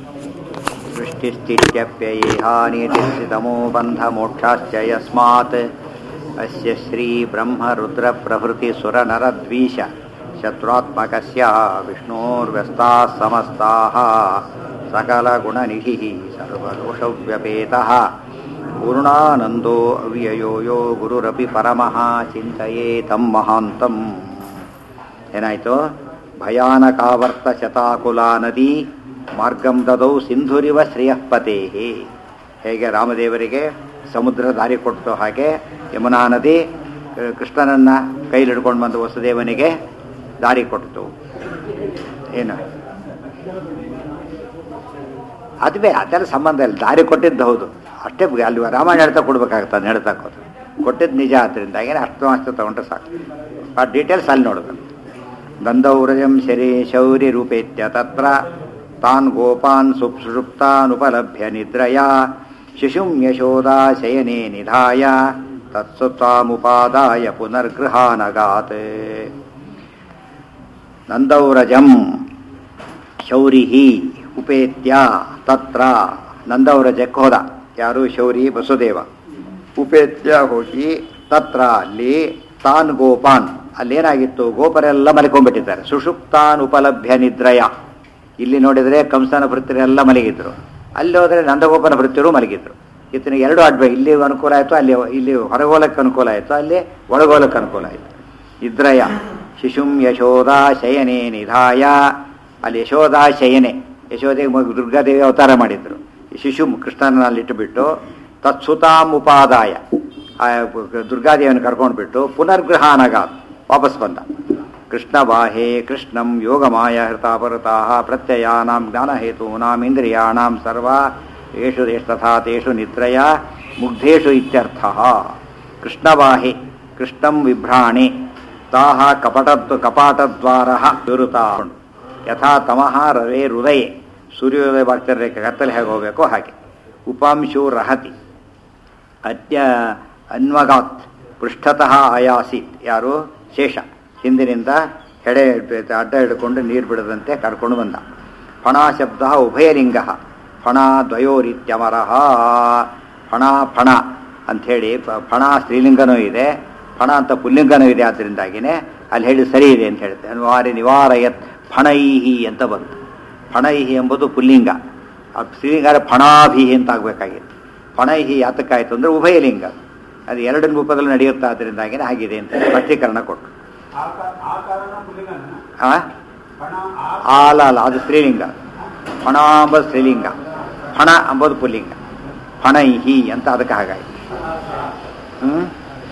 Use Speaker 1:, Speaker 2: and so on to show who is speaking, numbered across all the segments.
Speaker 1: सृष्टिस्थित्यप्ययेहानितितमो बन्धमोक्षाश्च यस्मात् अस्य श्रीब्रह्मरुद्रप्रभृतिसुरनरद्वीष शत्रुत्मकस्य विष्णोर्व्यस्ताः समस्ताः सकलगुणनिधिः सर्वदोषव्यपेतः पूर्णानन्दो ಅವ್ಯಯೋ ಯೋ ಗುರುರಪಿ ಪರಮಃ ಚಿಂತೆಯೇ ತಂ ಮಹಾಂತಂ ಏನಾಯಿತು ಭಯಾನಕಾವರ್ತ ಶತಾಕುಲಾ ನದಿ ಮಾರ್ಗಂ ದದೌ ಸಿಂಧುರಿವ ಶ್ರೇಯಃಪತೇ ಹೇಗೆ ರಾಮದೇವರಿಗೆ ಸಮುದ್ರ ದಾರಿ ಕೊಡ್ತೋ ಹಾಗೆ ಯಮುನಾ ನದಿ ಕೃಷ್ಣನನ್ನ ಕೈಲಿ ಹಿಡ್ಕೊಂಡು ಬಂದು ವಸುದೇವನಿಗೆ ದಾರಿ ಕೊಡ್ತು ಏನು ಅದು ಬೇರೆ ಅದೆಲ್ಲ ಸಂಬಂಧ ಇಲ್ಲ ದಾರಿ ಕೊಟ್ಟಿದ್ದು ಹೌದು ಅಷ್ಟೇ ಅಲ್ಲಿ ರಾಮಾಯಣ ಹೇಳ್ತಾ ಕೊಡ್ಬೇಕಾಗತ್ತೆ ಹೇಳ್ತಾ ಹೋದ್ರೆ ಕೊಟ್ಟಿದ್ದು ನಿಜ ಆದ್ರಿಂದಾಗಿ ಅಷ್ಟು ಅಷ್ಟು ತಗೊಂಡ್ರೆ ಸಾಕು ಆ ಡೀಟೇಲ್ಸ್ ಅಲ್ಲಿ ನೋಡಬೇಕು ದಂದೌರಜಂ ಶರೀ ಶೌರಿ ರೂಪೇತ್ಯ ತತ್ರ ತಾನ್ ಗೋಪಾನ್ ಸುಪ್ಸುಷುಪ್ತಾನುಪಲಭ್ಯ ನಿದ್ರಯ ಶಿಶುಂ ಯಶೋದಾ ಶಯನೇ ನಿಧಾಯ ತತ್ಸುತ್ವಾಮುಪಾದಾಯ ಪುನರ್ಗೃಹಾನಗಾತ್ ನಂದೌರಜಂ ಶೌರಿ ಉಪೇತ್ಯ ತತ್ರ ನಂದೌರಜಕ್ಕೆ ಹೋದ ಯಾರು ಶೌರಿ ವಸುದೇವ ಉಪೇತ್ಯ ಹೋಗಿ ತತ್ರ ಅಲ್ಲಿ ತಾನ್ ಗೋಪಾನ್ ಅಲ್ಲೇನಾಗಿತ್ತು ಗೋಪರೆಲ್ಲ ಮಲ್ಕೊಂಡ್ಬಿಟ್ಟಿದ್ದಾರೆ ಸುಷುಪ್ತಾನ್ ಉಪಲಭ್ಯ ನಿದ್ರಯ ಇಲ್ಲಿ ನೋಡಿದರೆ ಕಂಸನ ಭೃತ್ಯರೆಲ್ಲ ಮಲಗಿದ್ರು ಅಲ್ಲಿ ಹೋದರೆ ನಂದಗೋಪನ ಭೃತ್ಯರು ಮಲಗಿದ್ರು ಈತನಿಗೆ ಎರಡು ಅಡ್ಬ ಇಲ್ಲಿ ಅನುಕೂಲ ಆಯಿತು ಅಲ್ಲಿ ಇಲ್ಲಿ ಹೊರಗೋಲಕ್ಕೆ ಅನುಕೂಲ ಆಯಿತು ಅಲ್ಲಿ ಒಳಗೋಲಕ್ಕೆ ಅನುಕೂಲ ಆಯಿತು ನಿದ್ರಯ ಶಿಶುಂ ಯಶೋದಾ ಶಯನೆ ನಿಧಾಯ ಅಲ್ಲಿ ಯಶೋದಾ ಶಯನೆ ಯಶೋದೆಗೆ ಮಗು ದುರ್ಗಾದೇವಿ ಅವತಾರ ಮಾಡಿದ್ರು ಶಿಶುಂ ಕೃಷ್ಣನ ಅಲ್ಲಿಟ್ಟುಬಿಟ್ಟು ತತ್ಸುತಾಮುಪಾದಾಯ ದುರ್ಗಾದೇವಿಯನ್ನು ಕರ್ಕೊಂಡ್ಬಿಟ್ಟು ಪುನರ್ಗೃಹಾನಗ ವಾಪಸ್ ಬಂದ ಕೃಷ್ಣ ಬಾಹೆ ಕೃಷ್ಣಂ ಯೋಗಮಾಯ ಹೃತಾಪರತಾ ಪ್ರತ್ಯಯಾನಾಂ ಜ್ಞಾನಹೇತೂನಾಂ ಇಂದ್ರಿಯಾಣಾಂ ಸರ್ವ ಯೇಷು ತಥಾ ತೇಷು ನಿದ್ರಯ ಮುಗ್ಧೇಷು ಇತ್ಯರ್ಥ ಕೃಷ್ಣವಾಹೆ ಕೃಷ್ಣಂ ವಿಭ್ರಾಣೆ ತಾಹ ಕಪಟತ್ವ ಕಪಾಟದ್ವಾರ ವಿರುತಾ ಯಥಾ ತಮಃ ರವೇ ಹೃದಯೇ ಸೂರ್ಯೋದಯ ಬಾಗ್ತಿರ್ರೇಖ ಕತ್ತಲೆ ಹೇಗೆ ಹೋಗಬೇಕು ಹಾಗೆ ಉಪಾಂಶು ರಹತಿ ಅತ್ಯ ಅನ್ವಗಾತ್ ಪೃಷ್ಠತಃ ಆಯಾಸಿತ್ ಯಾರು ಶೇಷ ಹಿಂದಿನಿಂದ ಹೆಡೆ ಅಡ್ಡ ಹಿಡ್ಕೊಂಡು ನೀರು ಬಿಡದಂತೆ ಕರ್ಕೊಂಡು ಬಂದ ಫಣ ಶಬ್ದ ಉಭಯಲಿಂಗ ಫಣ ದ್ವಯೋರಿತ್ಯಮರ ಫಣ ಫಣ ಅಂಥೇಳಿ ಫಣ ಸ್ತ್ರೀಲಿಂಗನೂ ಇದೆ ಫಣ ಅಂತ ಪುಲ್ಲಿಂಗನೂ ಇದೆ ಆದ್ದರಿಂದಾಗಿನೇ ಅಲ್ಲಿ ಹೇಳಿ ಸರಿ ಇದೆ ಅಂತ ಹೇಳುತ್ತೆ ಅನ್ವಾರಿ ನಿವಾರಯತ್ ಫಣೈಹಿ ಅಂತ ಬಂತು ಫಣೈಹಿ ಎಂಬುದು ಪುಲ್ಲಿಂಗ ಸ್ತ್ರೀಲಿಂಗಾರ ಫಣಾಭಿಹಿ ಅಂತ ಆಗಬೇಕಾಗಿತ್ತು ಫಣೈಹಿ ಯಾತಕ್ಕಾಯಿತು ಅಂದರೆ ಉಭಯಲಿಂಗ ಅದು ಎರಡು ರೂಪದಲ್ಲಿ ನಡೆಯುತ್ತೆ ಆದ್ದರಿಂದಾಗಿನೇ ಆಗಿದೆ ಅಂತ ಸ್ಪಷ್ಟೀಕರಣ ಕೊಟ್ಟು ಅಲ್ಲ ಅಲ್ಲ ಅದು ಸ್ತ್ರೀಲಿಂಗ ಫಣ ಅಂಬದು ಸ್ತ್ರೀಲಿಂಗ ಫಣ ಅಂಬುದು ಪುಲ್ಲಿಂಗ ಫಣೈಹಿ ಅಂತ ಅದಕ್ಕೆ ಹಾಗಾಯ್ತು ಹ್ಮ್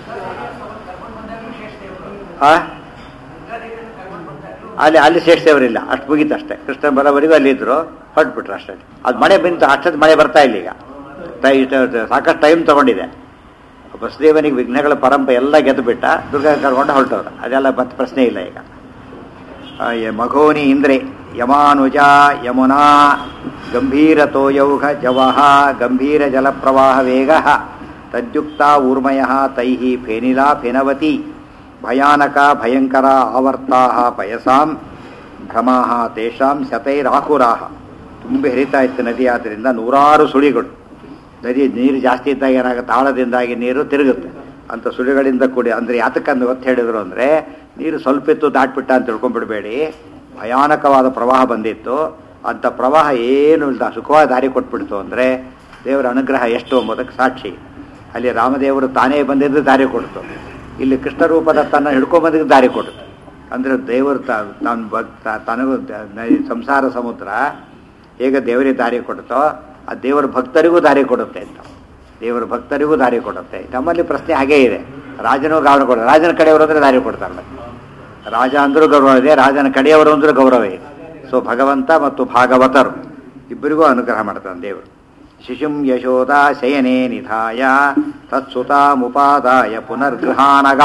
Speaker 1: ಅಲ್ಲಿ ಅಲ್ಲಿ ಶೇಷದೇವರಿಲ್ಲ ಅಷ್ಟು ಮುಗೀತು ಅಷ್ಟೇ ಕೃಷ್ಣ ಬರೋವರೆಗೂ ಅಲ್ಲಿ ಇದ್ರು ಹೊರಟ್ಬಿಟ್ರು ಅಷ್ಟೇ ಅದು ಮಳೆ ಬಂತು ಅಷ್ಟೊತ್ತು ಮಳೆ ಬರ್ತಾ ಇಲ್ಲ ಈಗ ಸಾಕಷ್ಟು ಟೈಮ್ ತಗೊಂಡಿದೆ ಬಸದೇವನಿಗೆ ವಿಘ್ನಗಳ ಪರಂಪ ಎಲ್ಲ ಗೆದ್ದು ಬಿಟ್ಟ ದುರ್ಗಾ ಕರ್ಕೊಂಡು ಹೊರಟವ್ರು ಅದೆಲ್ಲ ಮತ್ತೆ ಪ್ರಶ್ನೆ ಇಲ್ಲ ಈಗ ಮಘೋನಿ ಇಂದ್ರೆ ಯಮಾನುಜ ಯಮುನಾ ಗಂಭೀರ ತೋಯೌಘ ಜವಹ ಗಂಭೀರ ಜಲಪ್ರವಾಹ ವೇಗ ತದ್ಯುಕ್ತ ಊರ್ಮಯ ತೈ ಫೇನಿಲಾ ಫೆನವತಿ ಭಯಾನಕ ಭಯಂಕರ ಆವರ್ತಾ ಪಯಸಾಂ ಭ್ರಮಾ ತೇಷಾಂ ಶತೈರಾಹುರಾಹ ತುಂಬಿ ಹರಿತಾ ಇತ್ತು ನದಿ ಆದ್ದರಿಂದ ನೂರಾರು ಸುಳಿಗಳು ನದಿ ನೀರು ಜಾಸ್ತಿ ಇದ್ದಾಗ ಏನಾಗುತ್ತೆ ಆಳದಿಂದಾಗಿ ನೀರು ತಿರುಗುತ್ತೆ ಅಂತ ಸುಳಿಗಳಿಂದ ಕೂಡಿ ಅಂದರೆ ಯಾತಕ್ಕಂದು ಒತ್ತು ಹೇಳಿದ್ರು ಅಂದರೆ ನೀರು ಸ್ವಲ್ಪ ಇತ್ತು ದಾಟ್ಬಿಟ್ಟ ಅಂತ ತಿಳ್ಕೊಂಡ್ಬಿಡ್ಬೇಡಿ ಭಯಾನಕವಾದ ಪ್ರವಾಹ ಬಂದಿತ್ತು ಅಂಥ ಪ್ರವಾಹ ಏನು ಇಲ್ಲ ಸುಖವಾದ ದಾರಿ ಕೊಟ್ಬಿಡ್ತು ಅಂದರೆ ದೇವರ ಅನುಗ್ರಹ ಎಷ್ಟು ಎಂಬುದಕ್ಕೆ ಸಾಕ್ಷಿ ಅಲ್ಲಿ ರಾಮದೇವರು ತಾನೇ ಬಂದಿದ್ದು ದಾರಿ ಕೊಡ್ತು ಇಲ್ಲಿ ಕೃಷ್ಣ ರೂಪದ ತನ್ನ ಹಿಡ್ಕೊಂಬಂದಿದ್ದು ದಾರಿ ಕೊಡ್ತು ಅಂದರೆ ದೇವರು ತಾನು ಭಕ್ತ ತನಗೂ ಸಂಸಾರ ಸಮುದ್ರ ಹೇಗೆ ದೇವರಿಗೆ ದಾರಿ ಕೊಡುತ್ತೋ ಆ ದೇವರ ಭಕ್ತರಿಗೂ ದಾರಿ ಕೊಡುತ್ತೆ ಅಂತ ದೇವರ ಭಕ್ತರಿಗೂ ದಾರಿ ಕೊಡುತ್ತೆ ನಮ್ಮಲ್ಲಿ ಪ್ರಶ್ನೆ ಹಾಗೇ ಇದೆ ರಾಜನೂ ಗೌರವ ಕೊಡ ರಾಜನ ಕಡೆಯವರು ಅಂದರೆ ದಾರಿ ಕೊಡ್ತಾರೆ ಮತ್ತೆ ರಾಜ ಅಂದರೂ ಗೌರವ ಇದೆ ರಾಜನ ಕಡೆಯವರು ಅಂದರೂ ಗೌರವ ಇದೆ ಸೊ ಭಗವಂತ ಮತ್ತು ಭಾಗವತರು ಇಬ್ಬರಿಗೂ ಅನುಗ್ರಹ ಮಾಡ್ತಾನೆ ದೇವರು ಶಿಶುಂ ಯಶೋದ ಶಯನೆ ನಿಧಾಯ ತತ್ಸುತಾಮುಪಾದಾಯ ಪುನರ್ಗೃಹಾನಗ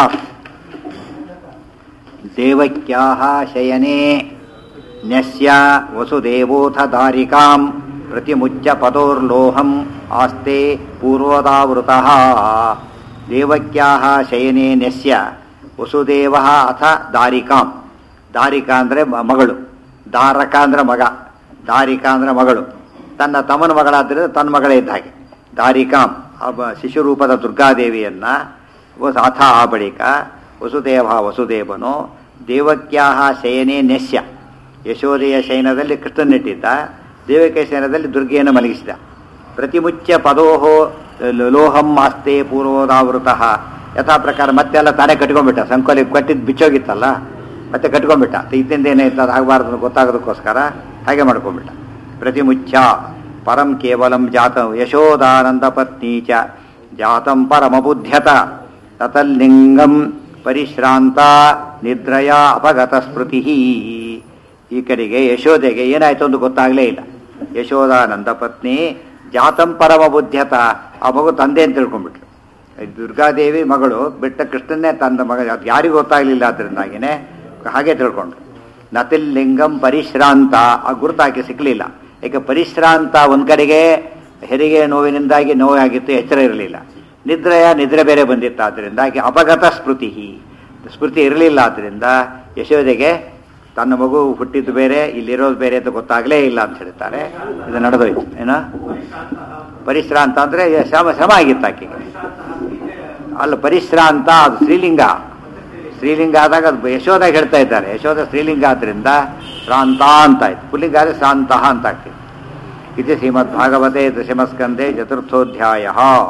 Speaker 1: ದೇವಕ್ಯಾಹ ಶಯನೆ ನ್ಯಸ್ಯ ವಸುದೇವೋಥ ದಾರಿಕಾಂ ಪ್ರತಿಮುಚ್ಯ ಪದೋರ್ಲೋಹಂ ಆಸ್ತೆ ಪೂರ್ವದಾವೃತಃ ದೇವಕ್ಯಾಹ ಶಯನೆ ನ್ಯಸ್ಯ ವಸುದೇವ ಅಥ ದಾರಿಕಾಂ ದಾರಿಕಾ ಅಂದರೆ ಮಗಳು ದಾರಕ ಅಂದ್ರೆ ಮಗ ದಾರಿಕಾ ಅಂದ್ರೆ ಮಗಳು ತನ್ನ ತಮ್ಮನ ಮಗಳಾದ್ದರಿಂದ ತನ್ನ ಮಗಳೇ ಇದ್ದ ಹಾಗೆ ದಾರಿಕಾಂ ಒಬ್ಬ ಶಿಶುರೂಪದ ದುರ್ಗಾದೇವಿಯನ್ನ ವಸ- ಅಥ ಆ ಬಳಿಕ ವಸುದೇವ ವಸುದೇವನು ದೇವಕ್ಯಾಹ ಶಯನೇ ನೆಸ್ಯ ಯಶೋದೆಯ ಶಯನದಲ್ಲಿ ಕೃಷ್ಣನಿಟ್ಟಿದ್ದ ದೇವಕಿಯ ಶಯನದಲ್ಲಿ ದುರ್ಗೆಯನ್ನು ಮಲಗಿಸಿದ ಪ್ರತಿಮುಚ್ಯ ಪದೋಹೋ ಲ- ಲೋಹಂ ಆಸ್ತೆ ಪೂರ್ವೋದಾವೃತಃ ಯಥಾ ಪ್ರಕಾರ ಮತ್ತೆಲ್ಲ ತಾನೇ ಕಟ್ಕೊಂಡ್ಬಿಟ್ಟ ಸಂಕೋಲಿ ಕಟ್ಟಿದ್ದು ಬಿಚ್ಚೋಗಿತ್ತಲ್ಲ ಮತ್ತೆ ಕಟ್ಕೊಂಡ್ಬಿಟ್ಟ ಇತ್ತಿಂದ ಏನಾಯ್ತು ಅದು ಆಗಬಾರ್ದು ಅಂತ ಗೊತ್ತಾಗೋದಕ್ಕೋಸ್ಕರ ಹಾಗೆ ಮಾಡ್ಕೊಂಡ್ಬಿಟ್ಟ ಪ್ರತಿಮುಚ್ಯ ಪರಂ ಕೇವಲಂ ಜಾತ ಯಶೋದಾನಂದ ಪತ್ನಿ ಚ ಜಾತಂ ಪರಮಬುದ್ಧ್ಯತ ತತಲ್ಲಿಂಗಂ ಪರಿಶ್ರಾಂತ ನಿದ್ರಯ ಅಪಗತ ಸ್ಮೃತಿ ಈ ಕಡೆಗೆ ಯಶೋದೆಗೆ ಏನಾಯ್ತು ಅಂತ ಗೊತ್ತಾಗಲೇ ಇಲ್ಲ ಯಶೋದಾನಂದ ಪತ್ನಿ ಜಾತಂ ಪರಮ ಬುದ್ಧ್ಯತ ಆ ಮಗು ತಂದೆ ಅಂತ ತಿಳ್ಕೊಂಡ್ಬಿಟ್ರು ಈ ದುರ್ಗಾದೇವಿ ಮಗಳು ಬಿಟ್ಟ ಕೃಷ್ಣನ್ನೇ ತನ್ನ ಮಗ ಅದು ಯಾರಿಗೂ ಗೊತ್ತಾಗಲಿಲ್ಲ ಅದರಿಂದಾಗಿನೇ ಹಾಗೆ ತಿಳ್ಕೊಂಡ್ರು ನತಿಲ್ಲಿಂಗಂ ಪರಿಶ್ರಾಂತ ಆ ಗುರುತಾಕಿ ಸಿಕ್ಕಲಿಲ್ಲ ಯಾಕೆ ಪರಿಶ್ರಾಂತ ಒಂದು ಕಡೆಗೆ ಹೆರಿಗೆ ನೋವಿನಿಂದಾಗಿ ನೋವಾಗಿತ್ತು ಎಚ್ಚರ ಇರಲಿಲ್ಲ ನಿದ್ರೆಯ ನಿದ್ರೆ ಬೇರೆ ಬಂದಿತ್ತು ಆದ್ದರಿಂದ ಆಕೆ ಅಪಗತ ಸ್ಮೃತಿ ಸ್ಮೃತಿ ಇರಲಿಲ್ಲ ಆದ್ದರಿಂದ ಯಶೋದೆಗೆ ತನ್ನ ಮಗು ಹುಟ್ಟಿದ್ದು ಬೇರೆ ಇಲ್ಲಿರೋದು ಬೇರೆ ಅಂತ ಗೊತ್ತಾಗಲೇ ಇಲ್ಲ ಅಂತ ಹೇಳ್ತಾರೆ ಇದು ನಡೆದೋಯ್ತು ಏನೋ ಪರಿಶ್ರಾಂತ ಅಂದರೆ ಶ್ರಮ ಶ್ರಮ ಆಗಿತ್ತು ಆಕೆಗೆ ಅಲ್ಲ ಪರಿಶ್ರಾಂತ ಅದು ಸ್ತ್ರೀಲಿಂಗ ಸ್ತ್ರೀಲಿಂಗ ಆದಾಗ ಅದು ಯಶೋದ ಹೇಳ್ತಾ ಇದ್ದಾರೆ ಯಶೋದ ಸ್ತ್ರೀಲಿಂಗ ಆದ್ರಿಂದ ಶ್ರಾಂತ ಅಂತ ಆಯ್ತು ಪುಲ್ಲಿಂಗ ಆದರೆ ಶಾಂತ ಅಂತ ಆಗ್ತದೆ ಇದು ಶ್ರೀಮದ್ ಭಾಗವತೆ ದಶಮಸ್ಕಂದೆ ಚತುರ್ಥೋಧ್ಯಾಯ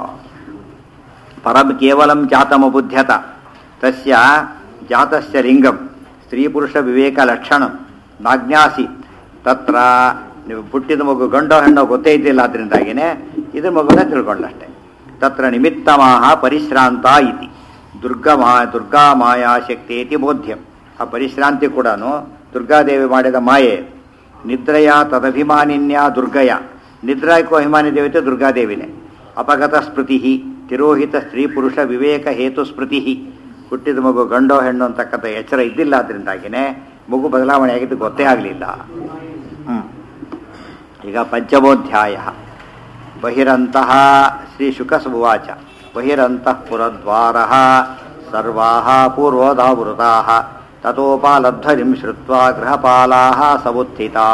Speaker 1: ಪರಂ ಕೇವಲಂ ಜಾತಮ ಬುದ್ಧ್ಯತ ತಸ್ಯ ಜಾತಸ್ಯ ಲಿಂಗಂ ಸ್ತ್ರೀ ಪುರುಷ ವಿವೇಕ ಲಕ್ಷಣ ನಾಜ್ಞಾಸಿ ತತ್ರ ನೀವು ಹುಟ್ಟಿದ ಮಗು ಗಂಡೋ ಹೆಣ್ಣೋ ಗೊತ್ತೇ ಇದ್ದಿಲ್ಲ ಅದರಿಂದಾಗಿನೇ ಇದ್ರ ಮಗುನ ತಿಳ್ಕೊಂಡಷ್ಟೆ ತತ್ರ ನಿಮಿತ್ತಮಾಹ ಪರಿಶ್ರಾಂತ ಇತಿ ದುರ್ಗಮಾ ದುರ್ಗಾ ಮಾಯಾ ಶಕ್ತಿ ಇತಿ ಬೋಧ್ಯಂ ಆ ಪರಿಶ್ರಾಂತಿ ಕೂಡ ದುರ್ಗಾದೇವಿ ಮಾಡಿದ ಮಾಯೆ ನಿದ್ರೆಯ ತದಭಿಮಾನಿನ್ಯ ದುರ್ಗಯ ನಿದ್ರಾಯ್ಕೋ ಅಭಿಮಾನಿ ದೇವತೆ ದುರ್ಗಾದೇವಿನೇ ಅಪಗತ ಸ್ಮೃತಿ ತಿರೋಹಿತ ಸ್ತ್ರೀ ಪುರುಷ ವಿವೇಕ ಹೇತು ಸ್ಮೃತಿ ಹುಟ್ಟಿದ ಮಗು ಗಂಡೋ ಹೆಣ್ಣು ಅಂತಕ್ಕಂಥ ಎಚ್ಚರ ಇದ್ದಿಲ್ಲ ಅದರಿಂದಾಗಿನೇ ಮಗು ಬದಲಾವಣೆ ಆಗಿದ್ದು ಗೊತ್ತೇ ಆಗಲಿಲ್ಲ ಹ್ಮ್. ಈಗ ಪಂಚಮೋಧ್ಯಾಯ ಬಹಿರಂತಹ ಶ್ರೀ ಶುಕಸುವಾಚ ಬಹಿರಂತಃ ಪುರದ್ವಾರ ಸರ್ವಾ ಪೂರ್ವದಾವೃತಾ ತಥೋಪಾಲಧ್ವನಿಂ ಶ್ರುತ್ವ ಗೃಹಪಾಲಾ ಸಮುತ್ಥಿತಾ